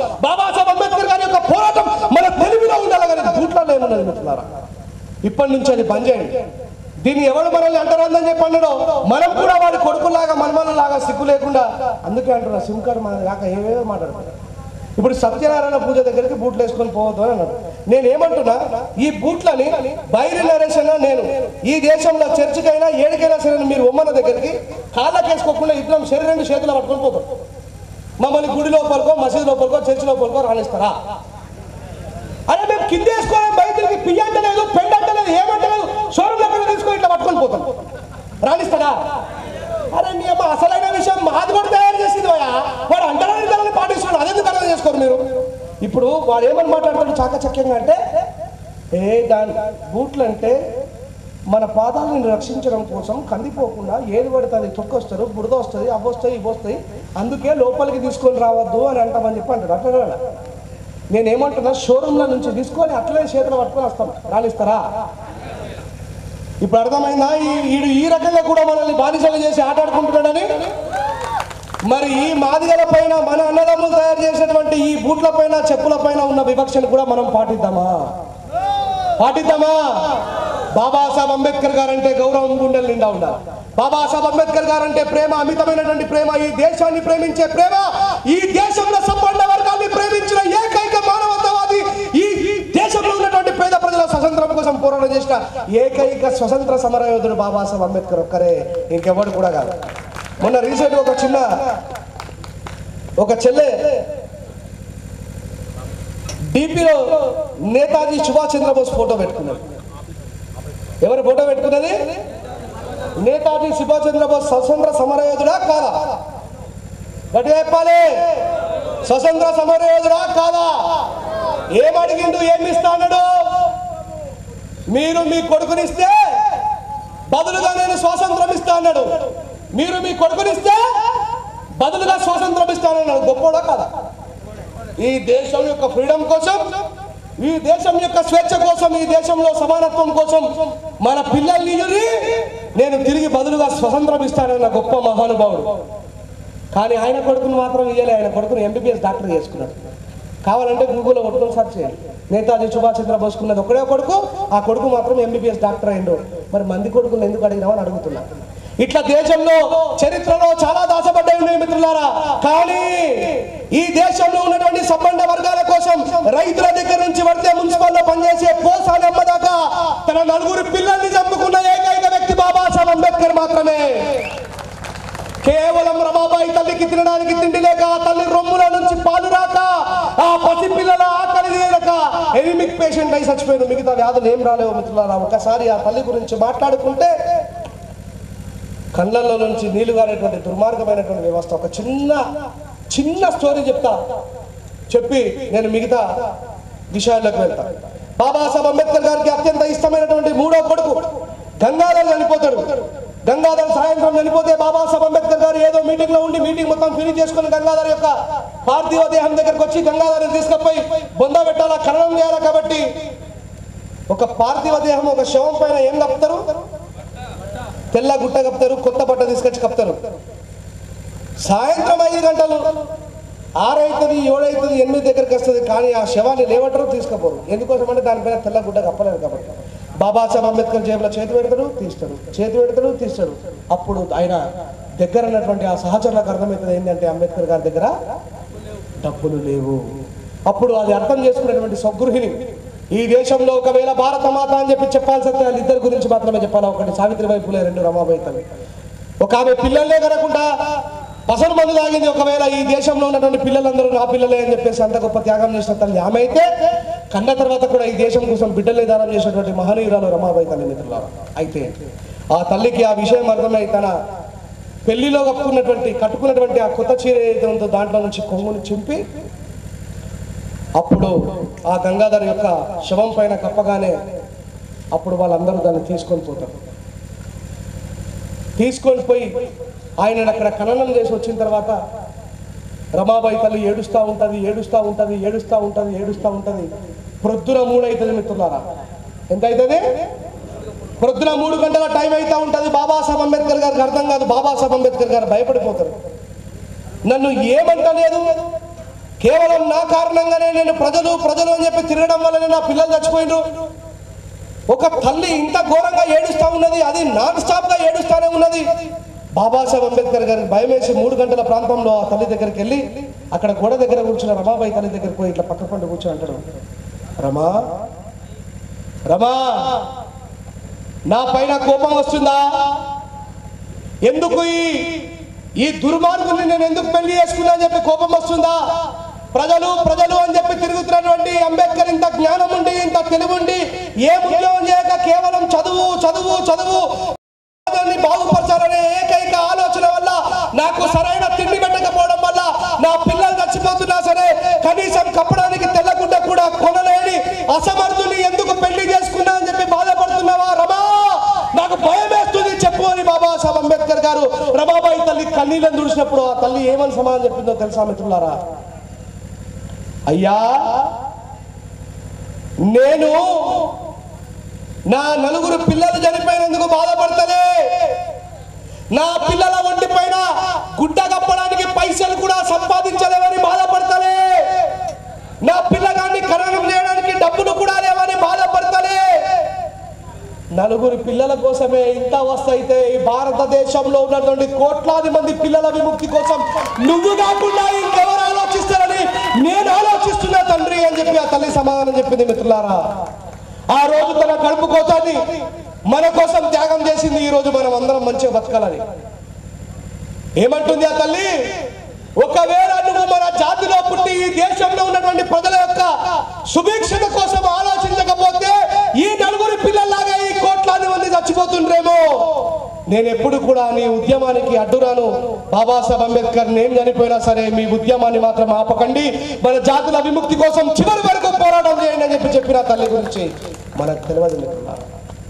బాబాసాహెబ్ అంబేద్కర్ గారి యొక్క పోరాటం మన తెలివిలో ఉండాలి కానీ బూట్లలో ఏమున్నది మిత్రులారా ఇప్పటి నుంచి అది బంద్ చేయండి దీన్ని ఎవడు మనల్ని అంటారని చెప్పి అన్నాడో మనం కూడా వాడి కొడుకులాగా మనమనలాగా సిగ్గు లేకుండా అందుకే అంటున్నా సిమ్ కార్డు మన దాకా ఏవేవో మాట్లాడుతున్నారు ఇప్పుడు సత్యనారాయణ పూజ దగ్గరికి బూట్లు వేసుకొని పోవద్దు అని అన్నాడు నేను ఏమంటున్నా ఈ బూట్లని బైరి నరేషన్ నేను ఈ దేశంలో చర్చికైనా ఏడికైనా సరే మీరు ఉమ్మన దగ్గరికి కాళ్ళకి వేసుకోకుండా ఇద్దరం శరీరం రెండు చేతులు పట్టుకొని పోతాం మమ్మల్ని గుడి లోపలికో మసీదు లోపలికో చర్చి లోపలికో రాణిస్తారా అరే మేము కింద వేసుకోవాలి బయటికి పియ్య అంటలేదు పెండ అంటలేదు ఏమంటలేదు షోరూమ్ దగ్గర తీసుకొని ఇట్లా పట్టుకొని పోతాం రాణిస్తాడా అరే నీ అమ్మ అసలైన విషయం మాది కూడా తయారు చేసింది భయ వాడు అంటరాని తలని పాటిస్తున్నాడు అదెందుకు అర్థం చేసుకోరు మీరు ఇప్పుడు వాడు ఏమని మాట్లాడతాడు చాకచక్యంగా అంటే ఏ దాని బూట్లు అంటే మన పాదాలను రక్షించడం కోసం కందిపోకుండా ఏది పడితే అది తొక్కు వస్తారు బురద వస్తుంది అవి వస్తాయి ఇవి వస్తాయి అందుకే లోపలికి తీసుకొని రావద్దు అని అంటామని చెప్పి అంటాడు అట్లా నేను ఏమంటున్నా షోరూమ్ల నుంచి తీసుకొని అట్లనే చేతులు పట్టుకొని వస్తాం రాణిస్తారా ఇప్పుడు అర్థమైందా ఈ- ఈడు ఈ రకంగా కూడా మనల్ని బానిసలు చేసి ఆటాడుకుంటున్నాడని మరి ఈ మాదిగల పైన మన అన్నదమ్ములు తయారు చేసినటువంటి ఈ బూట్ల పైన చెప్పుల పైన ఉన్న వివక్షను కూడా మనం పాటిద్దామా పాటిద్దామా బాబాసాహెబ్ అంబేద్కర్ గారంటే గౌరవం గుండెలు నిండా ఉండాలి బాబాసాహెబ్ అంబేద్కర్ గారంటే ప్రేమ అమితమైనటువంటి ప్రేమ ఈ దేశాన్ని ప్రేమించే ప్రేమ ఈ దేశంలో సంపన్న వర్గాన్ని ప్రేమించిన ఏకైక మానవతావాది ఈ దేశంలో ఉన్నటువంటి పేద ప్రజల స్వతంత్రం కోసం పోరాటం చేసిన ఏకైక స్వతంత్ర సమరయోధుడు బాబాసాహెబ్ అంబేద్కర్ ఒక్కరే ఇంకెవడు కూడా కాదు మొన్న రీసెంట్ ఒక చిన్న ఒక చెల్లె డిపిలో నేతాజీ సుభాష్ చంద్రబోస్ ఫోటో పెట్టుకున్నారు ఎవరు ఫోటో పెట్టుకున్నది నేతాజీ సుభాష్ చంద్రబోస్ స్వతంత్ర సమరయోధుడా కాదా గట్టి చెప్పాలి స్వతంత్ర సమరయోధుడా కాదా ఏమడిగిండు ఏమి ఇస్తా అన్నాడు మీరు మీ కొడుకునిస్తే బదులుగా నేను స్వాతంత్రం ఇస్తా అన్నాడు మీరు మీ కొడుకునిస్తే బదులుగా స్వాతంత్రం ఇస్తానన్నాడు గొప్పోడా కాదా ఈ దేశం యొక్క ఫ్రీడమ్ కోసం ఈ దేశం యొక్క స్వేచ్ఛ కోసం ఈ దేశంలో సమానత్వం కోసం మన పిల్లల్ని ఇయ్యురి, నేను తిరిగి బదులుగా స్వతంత్రం ఇస్తానన్న గొప్ప మహానుభావుడు కానీ ఆయన కొడుకును మాత్రం ఇయ్యలే ఆయన కొడుకును ఎంబీబీఎస్ డాక్టర్ చేసుకున్నాడు కావాలంటే గూగుల్లో కొట్టుకొని సర్చ్ చేయండి నేతాజీ సుభాష్ చంద్రబోస్ కున్నది ఒకడే కొడుకు ఆ కొడుకు మాత్రం ఎంబీబీఎస్ డాక్టర్ అయిండు మరి మంది కొడుకులు ఎందుకు అడిగినామని అడుగుతున్నా ఇట్లా దేశంలో చరిత్రలో చాలా దాచబడ్డాయి ఉన్నాయి మిత్రులారా కానీ ఈ దేశంలో ఉన్నటువంటి సంబంధ వర్గాల కోసం రైతుల దగ్గర నుంచి పడితే మున్సిపల్లో పనిచేసే పోసాని అమ్మ దాకా తన నలుగురు పిల్లల్ని చంపుకున్న ఏకైక వ్యక్తి బాబాసాహెబ్ అంబేద్కర్ మాత్రమే కేవలం రమాబాయి తల్లికి తినడానికి తిండి లేక ఆ తల్లి రొమ్ముల నుంచి పాలు రాక ఆ పసిపిల్లల ఆకలి తీరక ఎనిమిక్ పేషెంట్ అయి చచ్చిపోయిన మిగతా వ్యాధులు ఏం రాలేవు మిత్రులారా ఒకసారి ఆ తల్లి గురించి మాట్లాడుకుంటే కళ్ళల్లో నుంచి నీళ్లు గారేటువంటి దుర్మార్గమైనటువంటి వ్యవస్థ ఒక చిన్న చిన్న స్టోరీ చెప్తా చెప్పి నేను మిగతా విషయాల్లోకి వెళ్తా బాబాసాహెబ్ అంబేద్కర్ గారికి అత్యంత ఇష్టమైనటువంటి మూడో కొడుకు గంగాధర్ చనిపోతాడు గంగాధర్ సాయంత్రం చనిపోతే బాబాసాహెబ్ అంబేద్కర్ గారు ఏదో మీటింగ్ లో ఉండి మీటింగ్ మొత్తం ఫినిష్ చేసుకుని గంగాధర్ యొక్క పార్థివ దేహం దగ్గరకు వచ్చి గంగాధర్ని తీసుకుపోయి బొంద పెట్టాలా ఖననం చేయాలా కాబట్టి ఒక పార్థివ దేహం ఒక శవం పైన ఏం కప్తారు తెల్ల గుట్ట కప్తారు కొత్త బట్ట తీసుకొచ్చి కప్తారు సాయంత్రం ఐదు గంటలు ఆరైతుంది ఏడైతుంది ఎనిమిది దగ్గరికి వస్తుంది కానీ ఆ శవాన్ని లేవటరు తీసుకుపోరు ఎందుకోసం అంటే దానిపైన తెల్ల గుడ్డ కప్పలేదు కాబట్టి బాబాసాహెబ్ అంబేద్కర్ జేబులో చేతి పెడతాడు తీస్తాడు చేతి పెడతాడు తీస్తాడు అప్పుడు ఆయన దగ్గర ఉన్నటువంటి ఆ సహచరులకు అర్థమవుతుంది ఏంటంటే అంబేద్కర్ గారి దగ్గర డబ్బులు లేవు అప్పుడు అది అర్థం చేసుకునేటువంటి స్వగృహిణి ఈ దేశంలో ఒకవేళ భారత మాత అని చెప్పి చెప్పాల్సి వస్తే వాళ్ళిద్దరి గురించి మాత్రమే చెప్పాలి ఒకటి సావిత్రిబాయి పూలే రెండు రమాబాయి తల్లి ఒక ఆమె పిల్లలే కనకుండా పసరు మందు తాగింది ఒకవేళ ఈ దేశంలో ఉన్నటువంటి పిల్లలందరూ నా పిల్లలే అని చెప్పేసి అంత గొప్ప త్యాగం చేసిన తల్లి ఆమె అయితే కన్న తర్వాత కూడా ఈ దేశం కోసం బిడ్డలే దానం చేసినటువంటి మహనీయురాలు రమాబాయి తల్లి మిత్రులారా అయితే ఆ తల్లికి ఆ విషయం అర్థమై తన పెళ్లిలో కప్పుకున్నటువంటి కట్టుకున్నటువంటి ఆ కొత్త చీర ఏదైతే ఉందో దాంట్లో నుంచి కొంగుని చింపి అప్పుడు ఆ గంగాధర్ యొక్క శవం పైన కప్పగానే అప్పుడు వాళ్ళందరూ దాన్ని తీసుకొని పోతారు తీసుకొని పోయి ఆయన అక్కడ ఖననం చేసి వచ్చిన తర్వాత రమాబాయి తల్లి ఏడుస్తూ ఉంటుంది ఏడుస్తూ ఉంటుంది ఏడుస్తూ ఉంటుంది ఏడుస్తూ ఉంటుంది ప్రొద్దున మూడు అవుతుంది మిత్రులారా ఎంత అవుతుంది ప్రొద్దున మూడు గంటల టైం అవుతా ఉంటుంది బాబాసాహెబ్ అంబేద్కర్ గారికి అర్థం కాదు బాబాసాహెబ్ అంబేద్కర్ గారు భయపడిపోతారు నన్ను ఏమంటలేదు కేవలం నా కారణంగానే నేను ప్రజలు ప్రజలు అని చెప్పి తిరగడం వల్లనే నా పిల్లలు చచ్చిపోయినరు ఒక తల్లి ఇంత ఘోరంగా ఏడుస్తా ఉన్నది అది నాన్ స్టాప్ గా ఏడుస్తానే ఉన్నది బాబాసాహెబ్ అంబేద్కర్ గారికి భయం వేసి మూడు గంటల ప్రాంతంలో ఆ తల్లి దగ్గరికి వెళ్ళి అక్కడ గోడ దగ్గర కూర్చున్న రమాబాయి తల్లి దగ్గరికి పోయి ఇట్లా పక్క పండు కూర్చొని అంటాడు రమా రమా నా పైన కోపం వస్తుందా ఎందుకు ఈ ఈ దుర్మార్గుల్ని నేను ఎందుకు పెళ్లి చేసుకున్నా అని చెప్పి కోపం వస్తుందా ప్రజలు ప్రజలు అని చెప్పి తిరుగుతున్నటువంటి అంబేద్కర్ ఇంత జ్ఞానం ఉండి ఇంత తెలివి ఉండి ఏ ఉద్యోగం చేయక కేవలం చదువు చదువు చదువు సమాజాన్ని బాగుపరచాలనే ఏకైక ఆలోచన వల్ల నాకు సరైన తిండి పెట్టకపోవడం వల్ల నా పిల్లలు చచ్చిపోతున్నా సరే కనీసం కప్పడానికి తెల్లగుడ్డ కూడా కొనలేని అసమర్థుని ఎందుకు పెళ్లి చేసుకున్నా అని చెప్పి బాధపడుతున్నావా రమా నాకు భయం వేస్తుంది చెప్పు అని బాబాసాహెబ్ అంబేద్కర్ గారు రమాబాయి తల్లి కన్నీళ్ళని తుడిచినప్పుడు ఆ తల్లి ఏమని సమాధానం చెప్పిందో తెలుసా మిత్రులారా అయ్యా నేను నా నలుగురు పిల్లలు చనిపోయినందుకు బాధపడతలే నా పిల్లల ఒంటి పైన గుడ్డ కప్పడానికి పైసలు కూడా సంపాదించలేవని బాధపడతలే నా పిల్లగాన్ని ఖననం చేయడానికి డబ్బులు కూడా లేవని బాధపడతలే నలుగురు పిల్లల కోసమే ఇంత వస్తైతే ఈ భారతదేశంలో ఉన్నటువంటి కోట్లాది మంది పిల్లల విముక్తి కోసం నువ్వు కాకుండా ఇంకెవరు ఆలోచిస్తారని నేను ఆలోచిస్తున్నా తండ్రి అని చెప్పి ఆ తల్లి సమాధానం చెప్పింది మిత్రులారా ఆ రోజు తన కడుపు కోసాన్ని మన కోసం త్యాగం చేసింది ఈ రోజు మనం అందరం మంచిగా బతకాలని ఏమంటుంది ఆ తల్లి ఒకవేళ నువ్వు మన జాతిలో పుట్టి ఈ దేశంలో ఉన్నటువంటి ప్రజల యొక్క సుభిక్షత కోసం ఆలోచించకపోతే ఈ నలుగురు పిల్లల్లాగా ఈ కోట్లాది మంది చచ్చిపోతుండ్రేమో నేను ఎప్పుడు కూడా నీ ఉద్యమానికి అడ్డురాను బాబాసాహెబ్ అంబేద్కర్ నేను చనిపోయినా సరే మీ ఉద్యమాన్ని మాత్రం ఆపకండి మన జాతుల విముక్తి కోసం చివరి వరకు పోరాటం చేయండి అని చెప్పి చెప్పిన తల్లి గురించి మనకు తెలియదు మిత్రులారా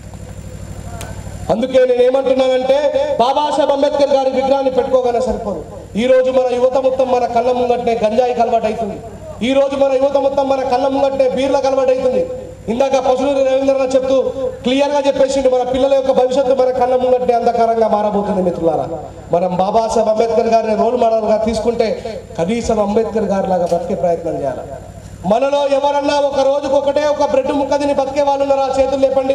అందుకే నేను ఏమంటున్నానంటే బాబాసాహెబ్ అంబేద్కర్ గారి విగ్రహాన్ని పెట్టుకోగానే సరిపోదు ఈ రోజు మన యువత మొత్తం మన కళ్ళ ముంగట్నే గంజాయి కలవాటు అవుతుంది ఈ రోజు మన యువత మొత్తం మన కళ్ళ ముంగట్నే బీర్ల కలవాటు అవుతుంది ఇందాక పశువులు రవీంద్రనాథ్ చెప్తూ క్లియర్ గా చెప్పేసిండు మన పిల్లల యొక్క భవిష్యత్తు మన కళ్ళ ముంగట్నే అంధకారంగా మారబోతుంది మిత్రులారా మనం బాబాసాహెబ్ అంబేద్కర్ గారిని రోల్ మోడల్ గా తీసుకుంటే కనీసం అంబేద్కర్ గారి లాగా బతికే ప్రయత్నం చేయాలి మనలో ఎవరన్నా ఒక రోజుకు ఒకటే ఒక బ్రెడ్ ముక్క తిని బతికే వాళ్ళు ఉన్నారా చేతులు లేపండి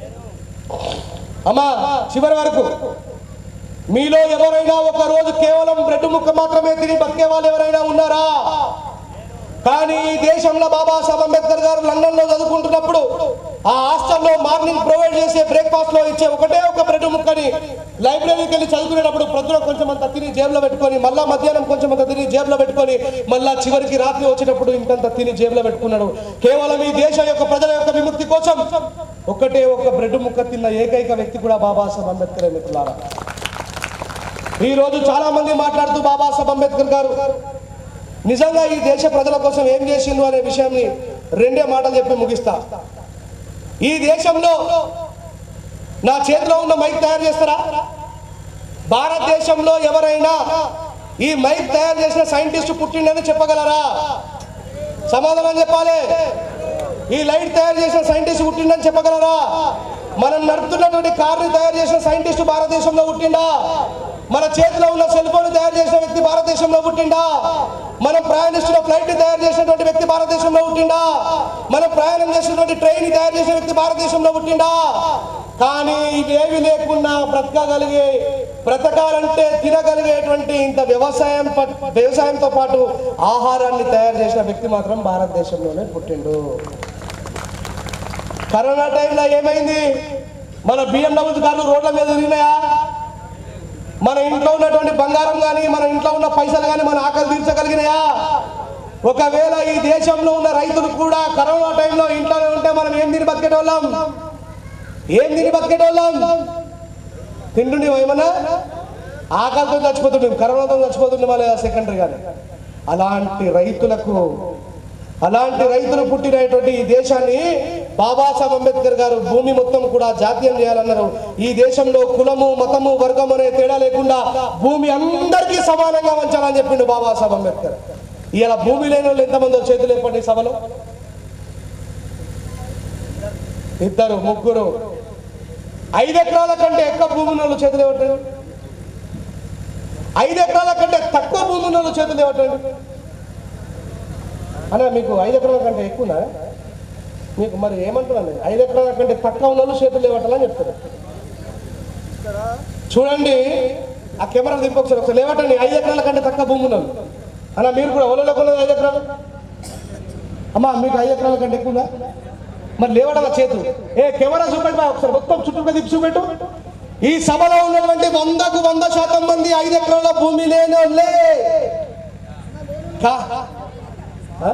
అమ్మా చివరి వరకు మీలో ఎవరైనా ఒక రోజు కేవలం బ్రెడ్ ముక్క మాత్రమే తిని బతికే వాళ్ళు ఎవరైనా ఉన్నారా కానీ ఈ దేశంలో బాబాసాహెబ్ అంబేద్కర్ గారు లండన్ లో చదువుకుంటున్నప్పుడు ఆ హాస్టల్లో మార్నింగ్ ప్రొవైడ్ చేసే బ్రేక్ఫాస్ట్ లో ఇచ్చే ఒకటే ఒక బ్రెడ్ ముక్కని లైబ్రరీకి వెళ్ళి చదువుకునేటప్పుడు ప్రొద్దున కొంచెం అంత తిని జేబులో పెట్టుకొని మళ్ళా మధ్యాహ్నం కొంచెం అంత తిని జేబులో పెట్టుకొని మళ్ళా చివరికి రాత్రి వచ్చేటప్పుడు ఇంతంత తిని జేబులో పెట్టుకున్నాడు కేవలం ఈ దేశం యొక్క ప్రజల యొక్క విముక్తి కోసం ఒకటే ఒక బ్రెడ్ ముక్క తిన్న ఏకైక వ్యక్తి కూడా బాబాసాహెబ్ అంబేద్కర్ మిత్రులారా ఈ రోజు చాలా మంది మాట్లాడుతూ బాబాసాహెబ్ అంబేద్కర్ గారు నిజంగా ఈ దేశ ప్రజల కోసం ఏం చేసిండు అనే విషయాన్ని రెండే మాటలు చెప్పి ముగిస్తా ఈ దేశంలో నా చేతిలో ఉన్న మైక్ తయారు చేస్తారా భారతదేశంలో ఎవరైనా ఈ మైక్ తయారు చేసిన సైంటిస్ట్ పుట్టిండని చెప్పగలరా సమాధానం చెప్పాలి ఈ లైట్ తయారు చేసిన సైంటిస్ట్ పుట్టిండని చెప్పగలరా మనం నడుపుతున్నటువంటి కార్ని తయారు చేసిన సైంటిస్ట్ భారతదేశంలో పుట్టిండా మన చేతిలో ఉన్న సెల్ ఫోన్ తయారు చేసిన వ్యక్తి భారతదేశంలో పుట్టిండా మనం ప్రయాణిస్తున్న ఫ్లైట్ ని తయారు చేసినటువంటి వ్యక్తి భారతదేశంలో పుట్టిండా మనం ప్రయాణం చేసినటువంటి ట్రైన్ ని తయారు చేసిన వ్యక్తి భారతదేశంలో పుట్టిండా కానీ ఇవేవి లేకుండా బ్రతకగలిగే బ్రతకాలంటే తినగలిగేటువంటి ఇంత వ్యవసాయం పట్- వ్యవసాయంతో పాటు ఆహారాన్ని తయారు చేసిన వ్యక్తి మాత్రం భారతదేశంలోనే పుట్టిండు కరోనా టైంలో ఏమైంది మన బిఎండబ్ల్యూ కార్లు రోడ్ల మీద తిరిగినాయా మన ఇంట్లో ఉన్నటువంటి బంగారం కానీ మన ఇంట్లో ఉన్న పైసలు కానీ మన ఆకలి తీర్చగలిగినాయా ఒకవేళ ఈ దేశంలో ఉన్న రైతులు కూడా కరోనా టైంలో ఇంట్లోనే ఉంటే మనం ఏం తిని బతికేటోళ్ళం ఏం తిని బతికేటోళ్ళం తింటుండే ఏమన్నా ఆకలితో చచ్చిపోతుండే కరోనాతో చచ్చిపోతుండే లేదా సెకండరీ కానీ అలాంటి రైతులకు అలాంటి రైతులు పుట్టినటువంటి ఈ దేశాన్ని బాబాసాహెబ్ అంబేద్కర్ గారు భూమి మొత్తం కూడా జాతీయం చేయాలన్నారు ఈ దేశంలో కులము మతము వర్గం అనే తేడా లేకుండా భూమి అందరికీ సమానంగా వంచాలని చెప్పిండు బాబాసాహెబ్ అంబేద్కర్ ఇలా భూమి లేని వాళ్ళు ఎంతమంది చేతులు లేపండి సభలో ఇద్దరు ముగ్గురు ఐదు ఎకరాల కంటే ఎక్కువ భూమి ఉన్న వాళ్ళు చేతులు ఇవ్వటండి ఐదు ఎకరాల కంటే తక్కువ భూమి ఉన్న వాళ్ళు చేతులు ఇవ్వటండి అన్న మీకు ఐదు ఎకరాల కంటే ఎక్కువనా మీకు మరి ఏమంటున్నాను ఐదు ఎకరాల కంటే తక్కువ ఉన్న వాళ్ళు చేతులు లేవట్టాలని చెప్తారు చూడండి ఆ కెమెరా దింపు ఒకసారి ఒకసారి లేవటండి ఐదు ఎకరాల కంటే తక్కువ భూమి ఉన్నది అన్న మీరు కూడా ఒలలో కొన్నది ఐదు ఎకరాలు అమ్మా మీకు ఐదు ఎకరాల కంటే ఎక్కువగా మరి లేవడం ఆ చేతులు ఏ కెమెరా చూపెట్టు బా, ఒకసారి మొత్తం చుట్టూ తిప్పి చూపెట్టు ఈ సభలో ఉన్నటువంటి వందకు వంద శాతం మంది ఐదు ఎకరాల భూమి లేని వాళ్ళే కా? ఆ?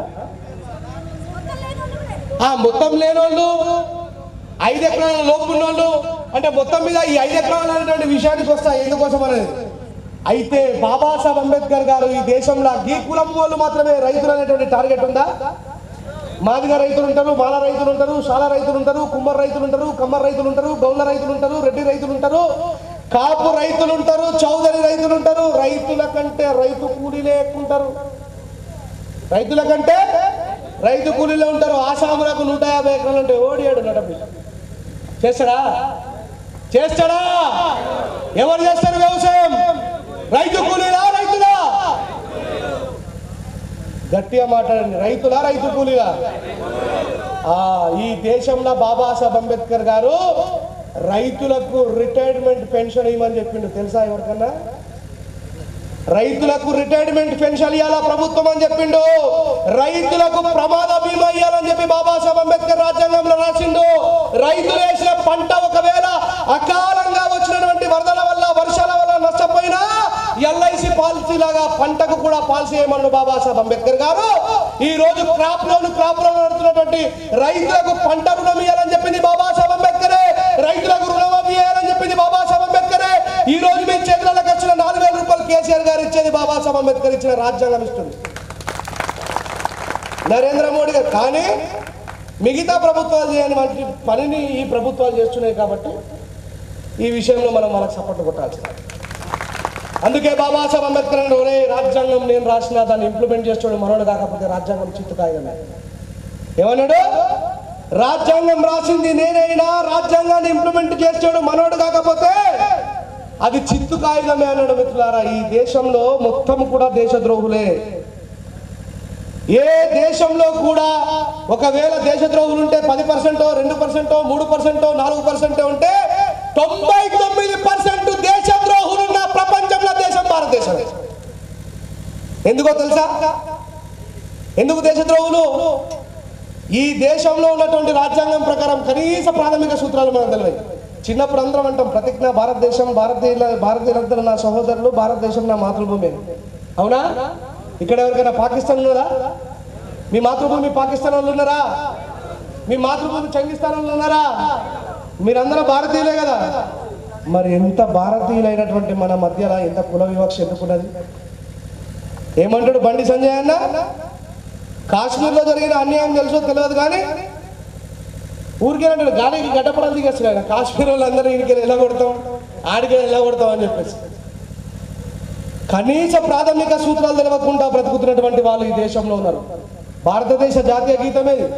ఆ మొత్తం లేనోళ్ళు ఐదు ఎకరాల లోపు ఉన్నోళ్ళు అంటే మొత్తం మీద ఈ ఐదు ఎకరాలు అనేటువంటి విషయానికి వస్తా ఎందుకోసం అనేది అయితే బాబాసాహెబ్ అంబేద్కర్ గారు ఈ దేశంలో ఈ కులం వాళ్ళు మాత్రమే రైతులు అనేటువంటి టార్గెట్ ఉందా మాదిగ రైతులు ఉంటారు మాల రైతులు ఉంటారు శాల రైతులు ఉంటారు కుమ్మర్ రైతులు ఉంటారు కమ్మర్ రైతులు ఉంటారు గౌల రైతులు ఉంటారు రెడ్డి రైతులు ఉంటారు కాపు రైతులు ఉంటారు చౌదరి రైతులు ఉంటారు రైతుల కంటే రైతు కూలీలే ఎక్కువ ఉంటారు రైతుల కంటే రైతు కూలీలో ఉంటారు ఆసాములకు నూట యాభై ఎకరాలు ఉంటాయి ఓడియాడు నడపి చేస్తాడా చేస్తాడా ఎవరు చేస్తారు వ్యవసాయం రైతు కూలీలా రైతులా గట్టిగా మాట్లాడండి రైతులా రైతు కూలీలా ఆ, ఈ దేశంలో బాబాసాహెబ్ అంబేద్కర్ గారు రైతులకు రిటైర్మెంట్ పెన్షన్ ఇవ్వమని చెప్పిండు తెలుసా ఎవరికన్నా రైతులకు రిటైర్మెంట్ పెన్షన్ ఇవ్వాలా ప్రభుత్వం అని చెప్పిండు రైతులకు ప్రమాద బీమా ఇవ్వాలని చెప్పి బాబాసాహెబ్ అంబేద్కర్ రాజ్యాంగంలో రాసిండు రైతులు వేసిన పంట ఒకవేళ అకాలంగా వచ్చినటువంటి వరదల వల్ల వర్షాల వల్ల నష్టపోయినా ఎల్ఐసి పాలసీ లాగా పంటకు కూడా పాలసీ చేయమన్నాడు బాబాసాహెబ్ అంబేద్కర్ గారు ఈ రోజు క్రాప్ లోన్ క్రాప్ లోన్ నడుతున్నటువంటి రైతులకు పంట రుణం ఇవ్వాలని చెప్పింది బాబాసాహెబ్ అంబేద్కరే రైతులకు రుణమాఫీ చేయాలని చెప్పింది బాబాసాహెబ్ అంబేద్కరే ఈ రోజు మీ చేతులకు వచ్చిన నాలుగు వేల రూపాయలు కేసీఆర్ గారు ఇచ్చేది బాబాసాహెబ్ అంబేద్కర్ ఇచ్చిన రాజ్యాంగం ఇస్తుంది నరేంద్ర మోడీ గారు కానీ మిగతా ప్రభుత్వాలు చేయని వంటి పనిని ఈ ప్రభుత్వాలు చేస్తున్నాయి కాబట్టి ఈ విషయంలో మనం వాళ్ళకి సపోర్ట్ కొట్టాల్సింది అందుకే బాబాసాహెబ్ అంబేద్కర్ అన్నాడు, ఒరే రాజ్యాంగం నేను రాసిన దాన్ని ఇంప్లిమెంట్ చేస్తాడు మనోడు కాకపోతే రాజ్యాంగం చిత్తు కాయగమే ఏమన్నాడు రాజ్యాంగం రాసింది నేనైనా రాజ్యాంగాన్ని ఇంప్లిమెంట్ చేస్తాడు మనోడు కాకపోతే అది చిత్తు కాగితమే అన్నాడు మిత్రులారా ఈ దేశంలో మొత్తం కూడా దేశద్రోహులే ఏ దేశంలో కూడా ఒకవేళ దేశద్రోహులు ఉంటే పది పర్సెంటో రెండు పర్సెంటో మూడు పర్సెంటో నాలుగు పర్సెంటో ఉంటే తొంభై తొమ్మిది పర్సెంట్ దేశద్రోహులు ఉన్న ప్రపంచంలో దేశం భారతదేశం ఎందుకో తెలుసా ఎందుకు దేశద్రోహులు ఈ దేశంలో ఉన్నటువంటి రాజ్యాంగం ప్రకారం కనీస ప్రాథమిక సూత్రాలు మనకు తెలియదు చిన్నప్పుడు అందరం అంటాం ప్రతిజ్ఞ భారతదేశం భారతీయుల భారతీయులందరూ నా సహోదరులు భారతదేశం నా మాతృభూమి అని. అవునా ఇక్కడ ఎవరికైనా పాకిస్తాన్ ఉన్నదా మీ మాతృభూమి పాకిస్తాన్ వాళ్ళు ఉన్నారా మీ మాతృభూమి చంగిస్తాన్ వాళ్ళు ఉన్నారా మీరందరూ భారతీయులే కదా మరి ఎంత భారతీయులైనటువంటి మన మధ్యలో ఎంత కుల వివక్ష ఎందుకున్నది ఏమంటాడు బండి సంజయ్ అన్న కాశ్మీర్లో జరిగిన అన్యాయం తెలుసో తెలియదు కానీ ఊరికేనంటాడు గాలికి గడ్డపడం దిగేస్తాడు ఆయన కాశ్మీర్ వాళ్ళందరూ ఇంటికి ఎలా కొడతాం ఆడికి ఎలా కొడతాం అని చెప్పేసి కనీస ప్రాథమిక సూత్రాలు తెలవకుండా బ్రతుకుతున్నటువంటి వాళ్ళు ఈ దేశంలో ఉన్నారు భారతదేశ జాతీయ గీతమే ఇది.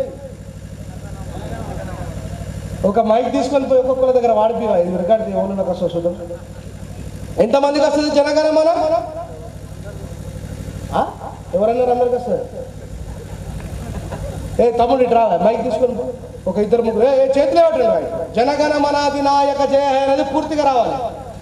ఒక మైక్ తీసుకొని పోయి ఒక్కొక్కరి దగ్గర వాడిపోయి ఇది రికార్డు ఎవరు కష్టం చూద్దాం ఎంతమందికి వస్తుంది జనగణమన ఆ? ఎవరన్నారు అందరికి వస్తుంది ఏ తమ్ముడు ఇటు రా మైక్ తీసుకొని పో. ఒక ఇద్దరు ముగ్గురు ఏ, ఏ చేతిలో పెట్టండి జనగణ మనాది నాయక జయ హే అనేది పూర్తిగా రావాలి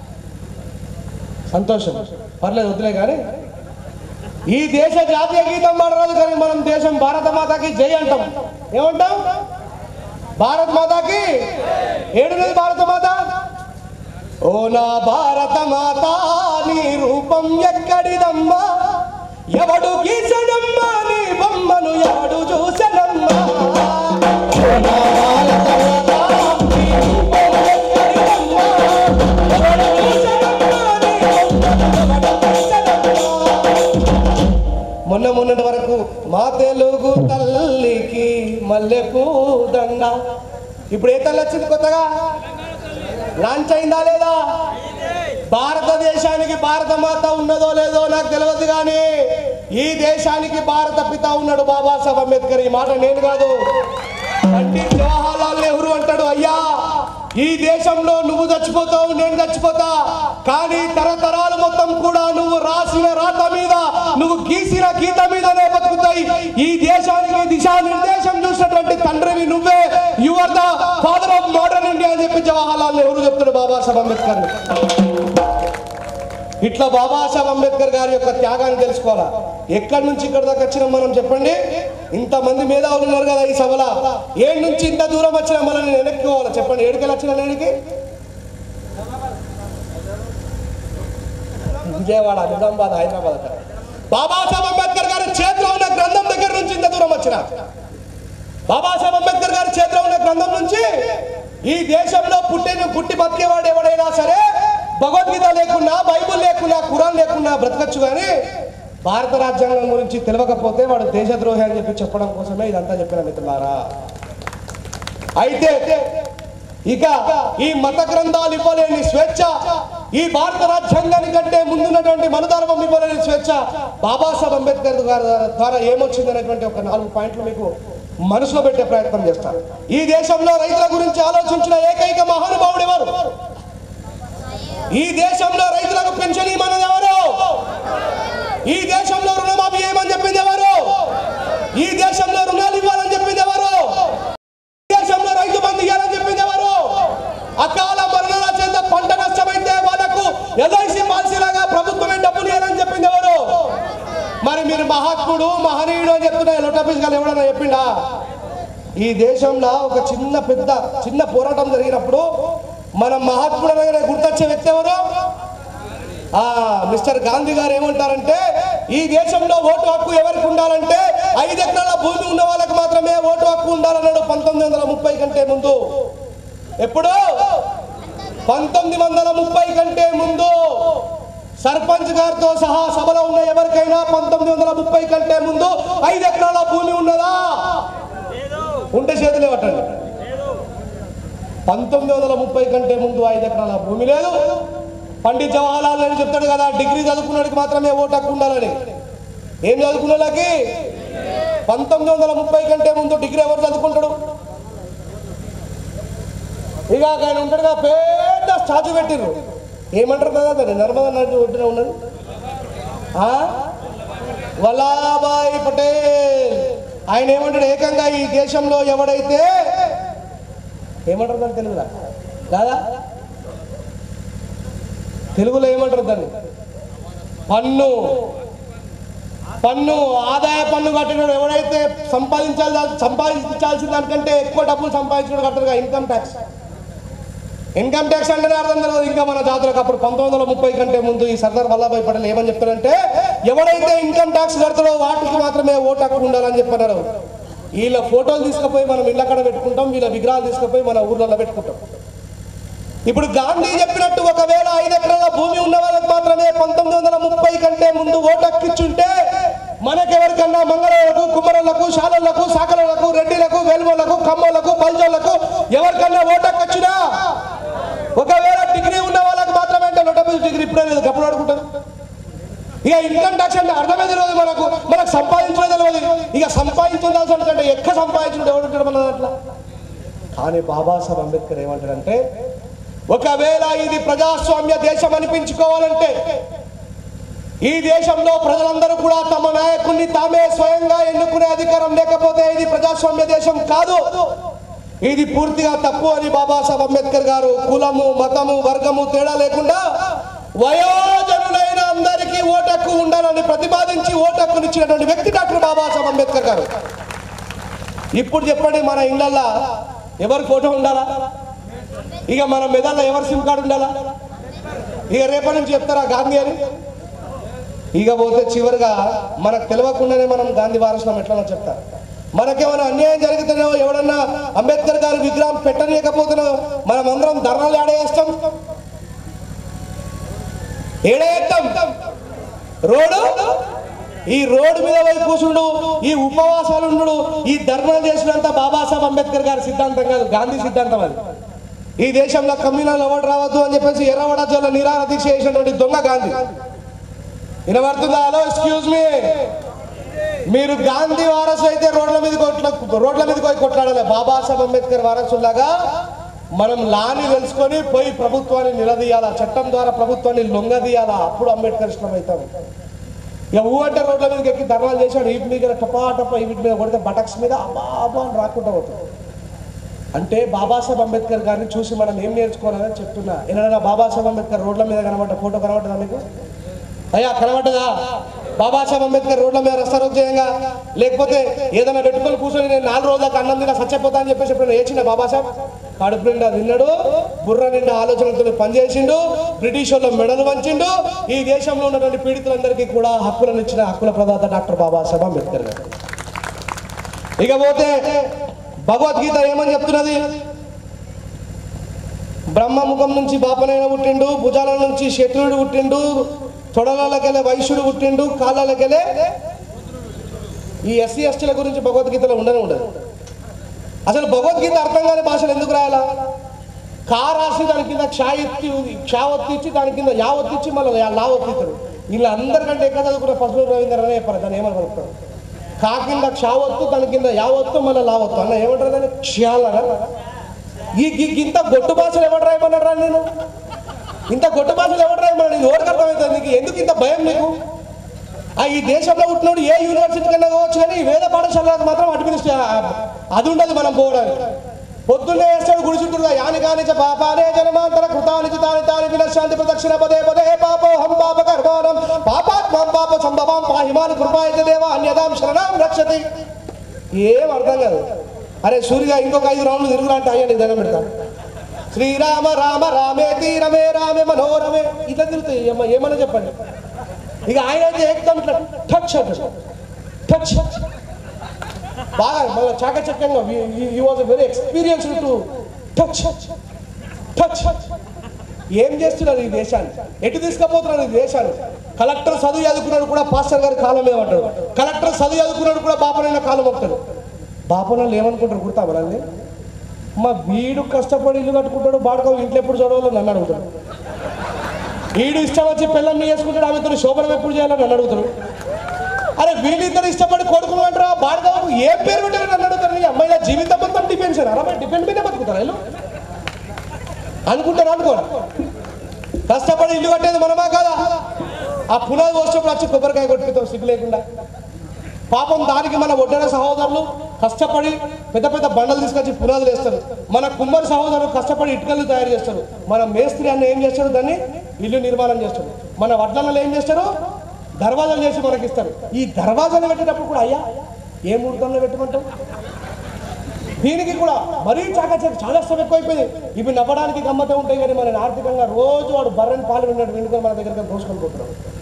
సంతోషం పర్లేదు వద్దులే కానీ ఈ దేశ జాతీయ గీతం పాడరాదు కానీ మనం దేశం భారత మాతాకి జై అంటాం ఏమంటాం భారత్ మాతాకి ఏడునది భారత మాత ఓ నా భారత మాత నీ రూపం ఎక్కడిదమ్మా ఎవడు గీసడమ్మా నీ బొమ్మను ఎవడు చూసడమ్మా ఓ నా భారత మాత, నీ రూపం ఎక్కడిదమ్మా? ఎవడు గీసడమ్మా నీ బొమ్మను ఎవడు చూసెనమ్మా? మొన్న మొన్నటి వరకు మా తెలుగు తల్లికి మల్లెపూ దండ ఇప్పుడు ఏ తల్లి వచ్చింది కొత్తగా లాంచ్ అయిందా లేదా భారతదేశానికి భారత మాత ఉన్నదో లేదో నాకు తెలియదు కానీ ఈ దేశానికి భారత పిత ఉన్నాడు బాబాసాహెబ్ అంబేద్కర్ ఈ మాట నేను కాదు పండిత్ జవహర్లాల్ నెహ్రూ అంటాడు అయ్యా ఈ దేశంలో నువ్వు చచ్చిపోతావు నేను చచ్చిపోతా కానీ తరతరాలు మొత్తం కూడా నువ్వు రాసిన రాత మీద నువ్వు గీసిన గీత మీదనే బతుకుతాయి ఈ దేశ దిశా నిర్దేశం చూసినటువంటి తండ్రివి నువ్వే you are the father of modern India అని చెప్పి జవహర్లాల్ నెహ్రూ చెప్తాడు బాబాసాహెబ్ అంబేద్కర్ ఇట్లా బాబాసాహెబ్ అంబేద్కర్ గారి యొక్క త్యాగాన్ని తెలుసుకోవాలా ఎక్కడి నుంచి ఇక్కడ దాకా వచ్చినాం మనం చెప్పండి ఇంతమంది మేధావులు ఉన్నారు కదా ఈ సభలో ఏడు నుంచి ఇంత దూరం వచ్చినా మనం వెనక్కి పోవాలా చెప్పండి ఏడుకెళ్ళి వచ్చిన నేడికి విజయవాడ నిజామాబాద్ హైదరాబాద్ అక్కడ బాబాసాహెబ్ అంబేద్కర్ గారి చేతిలో ఉన్న గ్రంథం దగ్గర నుంచి ఇంత దూరం వచ్చిన బాబాసాహెబ్ అంబేద్కర్ గారి చేతిలో ఉన్న గ్రంథం నుంచి ఈ దేశంలో పుట్టిన పుట్టి బతికేవాడు ఎవడైనా సరే భగవద్గీత లేకున్నా బైబుల్ లేకున్నా ఖురాన్ లేకున్నా బ్రతకచ్చు కానీ భారత రాజ్యాంగం గురించి తెలియకపోతే వాడు దేశద్రోహి అని చెప్పి చెప్పడం కోసమే ఇదంతా చెప్పిన మిత్రులారా అయితే ఇక ఈ మత గ్రంథాలు ఇవ్వలేని స్వేచ్ఛ ఈ భారత రాజ్యాంగాని కంటే ముందున్నటువంటి మనుధర్మం ఇవ్వలేని స్వేచ్ఛ బాబాసాహెబ్ అంబేద్కర్ గారి ద్వారా ఏమొచ్చింది అనేటువంటి ఒక నాలుగు పాయింట్లు మీకు మనసులో పెట్టే ప్రయత్నం చేస్తాను ఈ దేశంలో రైతుల గురించి ఆలోచించిన ఏకైక మహానుభావుడు ఎవరు ఈ దేశంలో రైతులకు పెన్షన్ ఇవ్వమన్నది ఎవరు ఈ దేశంలో రుణమాఫీ ఏమని చెప్పింది ఎవరు ఈ దేశంలో రుణాలు ఇవ్వాలని చెప్పింది ఎవరు ఈ దేశంలో రైతు బంధు ఇవ్వాలని చెప్పింది ఎవరు అకాల మరణాల చేత పంట నష్టమైతే వాళ్ళకు ఎల్ఐసి పాలసీ లాగా ప్రభుత్వమే డబ్బులు ఇవ్వాలని చెప్పింది ఎవరు మరి మీరు మహాత్ముడు మహనీయుడు అని చెప్తున్నా లొట్టపీస్ గారు ఎవడన్నా చెప్పిండా ఈ దేశంలో ఒక చిన్న పెద్ద చిన్న పోరాటం జరిగినప్పుడు మన మహాత్ముడు అనగానే గుర్తొచ్చే వ్యక్తి ఎవరు ఆ మిస్టర్ గాంధీ గారు ఏమంటారంటే ఈ దేశంలో ఓటు హక్కు ఎవరికి ఉండాలంటే ఐదు ఎకరాల భూమి ఉన్న వాళ్ళకి మాత్రమే ఓటు హక్కు ఉండాలన్నాడు పంతొమ్మిది వందల ముప్పై కంటే ముందు ఎప్పుడు పంతొమ్మిది వందల ముప్పై కంటే ముందు సర్పంచ్ గారితో సహా సభలో ఉన్న ఎవరికైనా పంతొమ్మిది వందల ముప్పై కంటే ముందు ఐదు ఎకరాల భూమి ఉన్నదా ఉంటే చేతులే పట్టండి పంతొమ్మిది వందల ముప్పై కంటే ముందు ఐదు ఎకరాల భూమి లేదు పండిత్ జవహర్లాల్ నెహ్రూ చెప్తాడు కదా డిగ్రీ చదువుకున్నాడికి మాత్రమే ఓటు హక్కు ఉండాలని ఏం చదువుకున్న వాళ్ళకి పంతొమ్మిది వందల ముప్పై కంటే ముందు డిగ్రీ ఎవరు చదువుకుంటాడు ఇక ఆయన ఉంటాడుగా పెద్ద స్టాచ్యూ పెట్టిర్రు ఏమంటారు కదా దాన్ని నర్మదా నది ఒడ్డున ఉన్నది ఆ? వల్లాభాయ్ పటేల్ ఆయన ఏమంటాడు ఏకంగా ఈ దేశంలో ఎవడైతే ఏమంటారు దాన్ని తెలుగులా కాదా తెలుగులో ఏమంటారు దాన్ని పన్ను పన్ను ఆదాయ పన్ను కట్టినాడు ఎవడైతే సంపాదించాలి సంపాదించాల్సిన దానికంటే ఎక్కువ డబ్బులు సంపాదించిన కట్టరుగా ఇన్కమ్ ట్యాక్స్ ఇన్కమ్ ట్యాక్స్ అంటేనే అర్థం తెలియదు ఇంకా మన జాతులకు అప్పుడు పంతొమ్మిది వందల ముప్పై కంటే ముందు ఈ సర్దార్ వల్లభాయ్ పటేల్ ఏమని చెప్తారంటే ఎవడైతే ఇన్కమ్ ట్యాక్స్ కడతాడో వాటికి మాత్రమే ఓటు హక్కు ఉండాలని చెప్పన్నారు వీళ్ళ ఫోటోలు తీసుకుపోయి మనం ఇళ్ళ కాడ పెట్టుకుంటాం వీళ్ళ విగ్రహాలు తీసుకుపోయి మన ఊర్లలో పెట్టుకుంటాం ఇప్పుడు గాంధీ చెప్పినట్టు ఒకవేళ ఐదు ఎకరాల భూమి ఉన్న వాళ్ళకి మాత్రమే పంతొమ్మిది వందల ముప్పై కంటే ముందు ఓటు హక్కిచ్చుంటే మనకెవరికన్నా మంగళలకు కుమ్మరులకు శాలలకు సాకలకు రెడ్డిలకు వేల్మలకు కమ్మలకు బల్జోళ్లకు ఎవరికన్నా ఓటు హక్కొచ్చినా ఒకవేళ డిగ్రీ ఉన్న వాళ్ళకి మాత్రమే అంటే నొటబుల్ డిగ్రీ ఇప్పుడే లేదు గప్పుడు అడుగుంటారు ఇక ఇన్కమ్ ట్యాక్స్ అంటే అర్థమే తెలియదు మనకు మనకు సంపాదించడం తెలియదు ఇక సంపాదించాల్సి అంటే ఎక్క సంపాదించడం ఎవరు ఉంటాడు మన దాంట్లో కానీ బాబాసాహెబ్ అంబేద్కర్ ఏమంటాడంటే ఒకవేళ ఇది ప్రజాస్వామ్య దేశం అనిపించుకోవాలంటే ఈ దేశంలో ప్రజలందరూ కూడా తమ నాయకుడిని తామే స్వయంగా ఎన్నుకునే అధికారం లేకపోతే ఇది ప్రజాస్వామ్య దేశం కాదు ఇది పూర్తిగా తప్పు అని బాబాసాహెబ్ అంబేద్కర్ గారు కులము మతము వర్గము తేడా లేకుండా వయోజనులైన అందరికీ ఓటక్కు ఉండాలని ప్రతిపాదించి ఓటక్కునిచ్చినటువంటి వ్యక్తి డాక్టర్ బాబాసాహెబ్ అంబేద్కర్ గారు ఇప్పుడు చెప్పండి మన ఇళ్ళల్లో ఎవరి ఫోటో ఉండాలా ఇక మన మెదల్లో ఎవరి సిమ్ కార్డు ఉండాలా ఇక రేపటి నుంచి చెప్తారా గాంధీ అని ఇక పోతే చివరిగా మనకు తెలియకుండానే మనం గాంధీ వారసులం ఎట్లా చెప్తారు మనకేమైనా అన్యాయం జరుగుతుందో ఎవడన్నా అంబేద్కర్ గారి విగ్రహం పెట్టనీయకపోతున్నా మనం అందరం ధర్నాలు ఏడేస్తాం ఏడేస్తాం రోడ్డు ఈ రోడ్డు మీద పోయి కూర్చుండు ఈ ఉపవాసాలు ఉండు ఈ ధర్నాలు చేసినంత బాబాసాహెబ్ అంబేద్కర్ గారి సిద్ధాంతం కాదు గాంధీ సిద్ధాంతం అది ఈ దేశంలో కమ్యూనల్ ఎవరు రావద్దు అని చెప్పేసి ఎర్రవడ జిల్లా నిరాహార దీక్ష చేసినటువంటి దొంగ గాంధీ వినబడుతుందా హలో ఎక్స్క్యూజ్ మీ మీరు గాంధీ వారసు అయితే రోడ్ల మీద కొట్ల రోడ్ల మీద పోయి కొట్లాడాలి బాబాసాహెబ్ అంబేద్కర్ వారసులాగా మనం లాని తెలుసుకొని పోయి ప్రభుత్వాన్ని నిలదీయాలా చట్టం ద్వారా ప్రభుత్వాన్ని లొంగదీయాలా అప్పుడు అంబేద్కర్ ఇష్టం అవుతాం ఇక ఊ అంటే రోడ్ల మీదకి ఎక్కి ధర్నాలు చేశాడు వీటి మీద టపా టపా వీటి మీద కొడితే బటక్స్ మీద అబ్బా అబ్బా అని రాకుండా పోతుంది అంటే బాబాసాహెబ్ అంబేద్కర్ గారిని చూసి మనం ఏం నేర్చుకోవాలని చెప్తున్నా ఏదైనా బాబాసాహెబ్ అంబేద్కర్ రోడ్ల మీద కనబడ్డ ఫోటో కనబడ్డదా మీకు అయ్యా కనబడ్డదా బాబాసాహెబ్ అంబేద్కర్ రోడ్ల మీద రస్తారోజు చేయంగా లేకపోతే ఏదైనా పెట్టుకొని కూర్చొని నేను నాలుగు రోజుల దాకా అన్నం తిన్నా చచ్చిపోతా అని చెప్పేసి ఎప్పుడైనా ఏచిన బాబాసాహెబ్ కడుపు నిండా తిన్నాడు బుర్ర నిండా ఆలోచనలతో పనిచేసిండు బ్రిటిష్ వాళ్ళ మెడలు వంచిండు ఈ దేశంలో ఉన్నటువంటి పీడితులందరికీ కూడా హక్కులను ఇచ్చిన హక్కుల ప్రదాత డాక్టర్ బాబాసాహెబ్ అంబేద్కర్ గారు ఇకపోతే భగవద్గీత ఏమని చెప్తున్నది బ్రహ్మముఖం నుంచి బాపనైన పుట్టిండు భుజాల నుంచి శత్రువుడు పుట్టిండు తొడలకెళ్ళే వైశ్యుడు పుట్టిండు కాళ్ళకెళ్ళే ఈ ఎస్సీ ఎస్టీల గురించి భగవద్గీతలో ఉండనే ఉండదు అసలు భగవద్గీత అర్థం కాని భాషలు ఎందుకు రాయాలా కా రాసి దాని కింద క్షా ఎత్తి క్షా ఒత్తి ఇచ్చి దాని కింద యా ఒత్తి ఇచ్చి మళ్ళీ లా ఒత్తి ఇస్తారు వీళ్ళు అందరికంటే ఎక్కువ చదువుకున్న ఫస్ట్ రవీంద్ర అనే చెప్పారు దాన్ని ఏమని కలుపుతారు కా కింద క్షా ఒత్తు దాని కింద యా ఒత్తు మళ్ళీ లా ఒత్తు అన్న ఏమంటారు దాన్ని క్షాలనా ఈ ఈ- ఇంత గొట్టు భాషలు ఎవరు రాయమన్నాడు రా నేను ఇంత గొట్టు భాషలు ఎవరు రాయమన్నాడు ఇది ఎవరికి అర్థమవుతుంది నీకు ఎందుకు ఇంత భయం నీకు ఆ ఈ దేశంలో పుట్టినోడు ఏ యూనివర్సిటీ కన్నా కావచ్చు కానీ ఈ వేద పాఠశాలకు మాత్రం అడ్మినిస్ట్రే అది ఉండదు మనం పోవడానికి పొద్దున్నే వేస్తాడు గుడి చుట్టూగా యాని కాని చ పాపానే జనమాంతర కృతాని చ తాని తాని వినశాంతి ప్రదక్షిణ పదే పదే పాపో హం పాప కర్మానం పాపాత్మం పాప సంభవం పాహిమాన్ కృపాయత దేవ అన్యదాం శరణాం రక్షతి ఏం అర్థం కాదు అరే సూర్య ఇంకొక ఐదు రౌండ్లు తిరుగురా అంటే అయ్యా నీకు దండం పెడతాను శ్రీరామ రామ రామే తీరమే రామే మనోరమే ఇట్లా తిరుగుతాయి ఏమ- ఏమన్నా చెప్పండి ఇక ఆయన అయితే ఏకదం ఇట్లా టచ్ అంటాడు టచ్ బాగా మళ్ళీ చాకచక్యంగా ఈ was very experience to touch touch ఏం చేస్తున్నారు ఈ దేశాన్ని ఎటు తీసుకుపోతున్నారు ఈ దేశాన్ని కలెక్టర్ చదువు చదువుకున్నాడు కూడా పాస్టర్ గారి కాలం మీద పడ్డాడు కలెక్టర్ చదువు చదువుకున్నాడు కూడా బాపనైన కాలం మొక్తాడు బాపనలు ఏమనుకుంటారు గుర్తా మనల్ని మా వీడు కష్టపడి ఇల్లు కట్టుకుంటాడు బాడుకో ఇంట్లో ఎప్పుడు చదవాలో నన్ను అడుగుతాడు వీడు ఇష్టం వచ్చి పిల్లల్ని చేసుకుంటాడు ఆమెతో శోభనం ఎప్పుడు చేయాలని నన్ను అడుగుతాడు అరే వీళ్ళిద్దరు ఇష్టపడి కొడుకులు అంటారా బాడుకోకు ఏ పేరు పెట్టారు నన్ను అడుగుతారు నీ అమ్మాయి జీవితం మొత్తం డిఫెన్స్ అరా డిపెండ్ మీద బతుకుతారా వీళ్ళు అనుకుంటారు అనుకోరా కష్టపడి ఇల్లు కట్టేది మనమా కాదా ఆ పునాది వచ్చినప్పుడు వచ్చి కొబ్బరికాయ కొట్టుకుంటాం సిగ్గు లేకుండా పాపం దానికి మన ఒడ్డన సహోదరులు కష్టపడి పెద్ద పెద్ద బండలు తీసుకొచ్చి పునాదులు వేస్తారు మన కుమ్మరి సహోదరులు కష్టపడి ఇటుకలు తయారు చేస్తారు మన మేస్త్రి అన్న ఏం చేస్తాడు దాన్ని ఇల్లు నిర్మాణం చేస్తాడు మన వడ్లలో ఏం చేస్తారు దర్వాజాలు చేసి మనకి ఇస్తారు ఈ దర్వాజాలు పెట్టేటప్పుడు కూడా అయ్యా ఏ ముహూర్తంలో పెట్టమంటాం దీనికి కూడా మరీ చాకచక చాలా శ్రమ ఎక్కువైపోయింది ఇవి నవ్వడానికి గమ్మతే ఉంటాయి కానీ మన ఆర్థికంగా రోజు వాడు బర్రెని పాలు విన్నాడు విండుకొని మన దగ్గర దోసుకొని పోతున్నాడు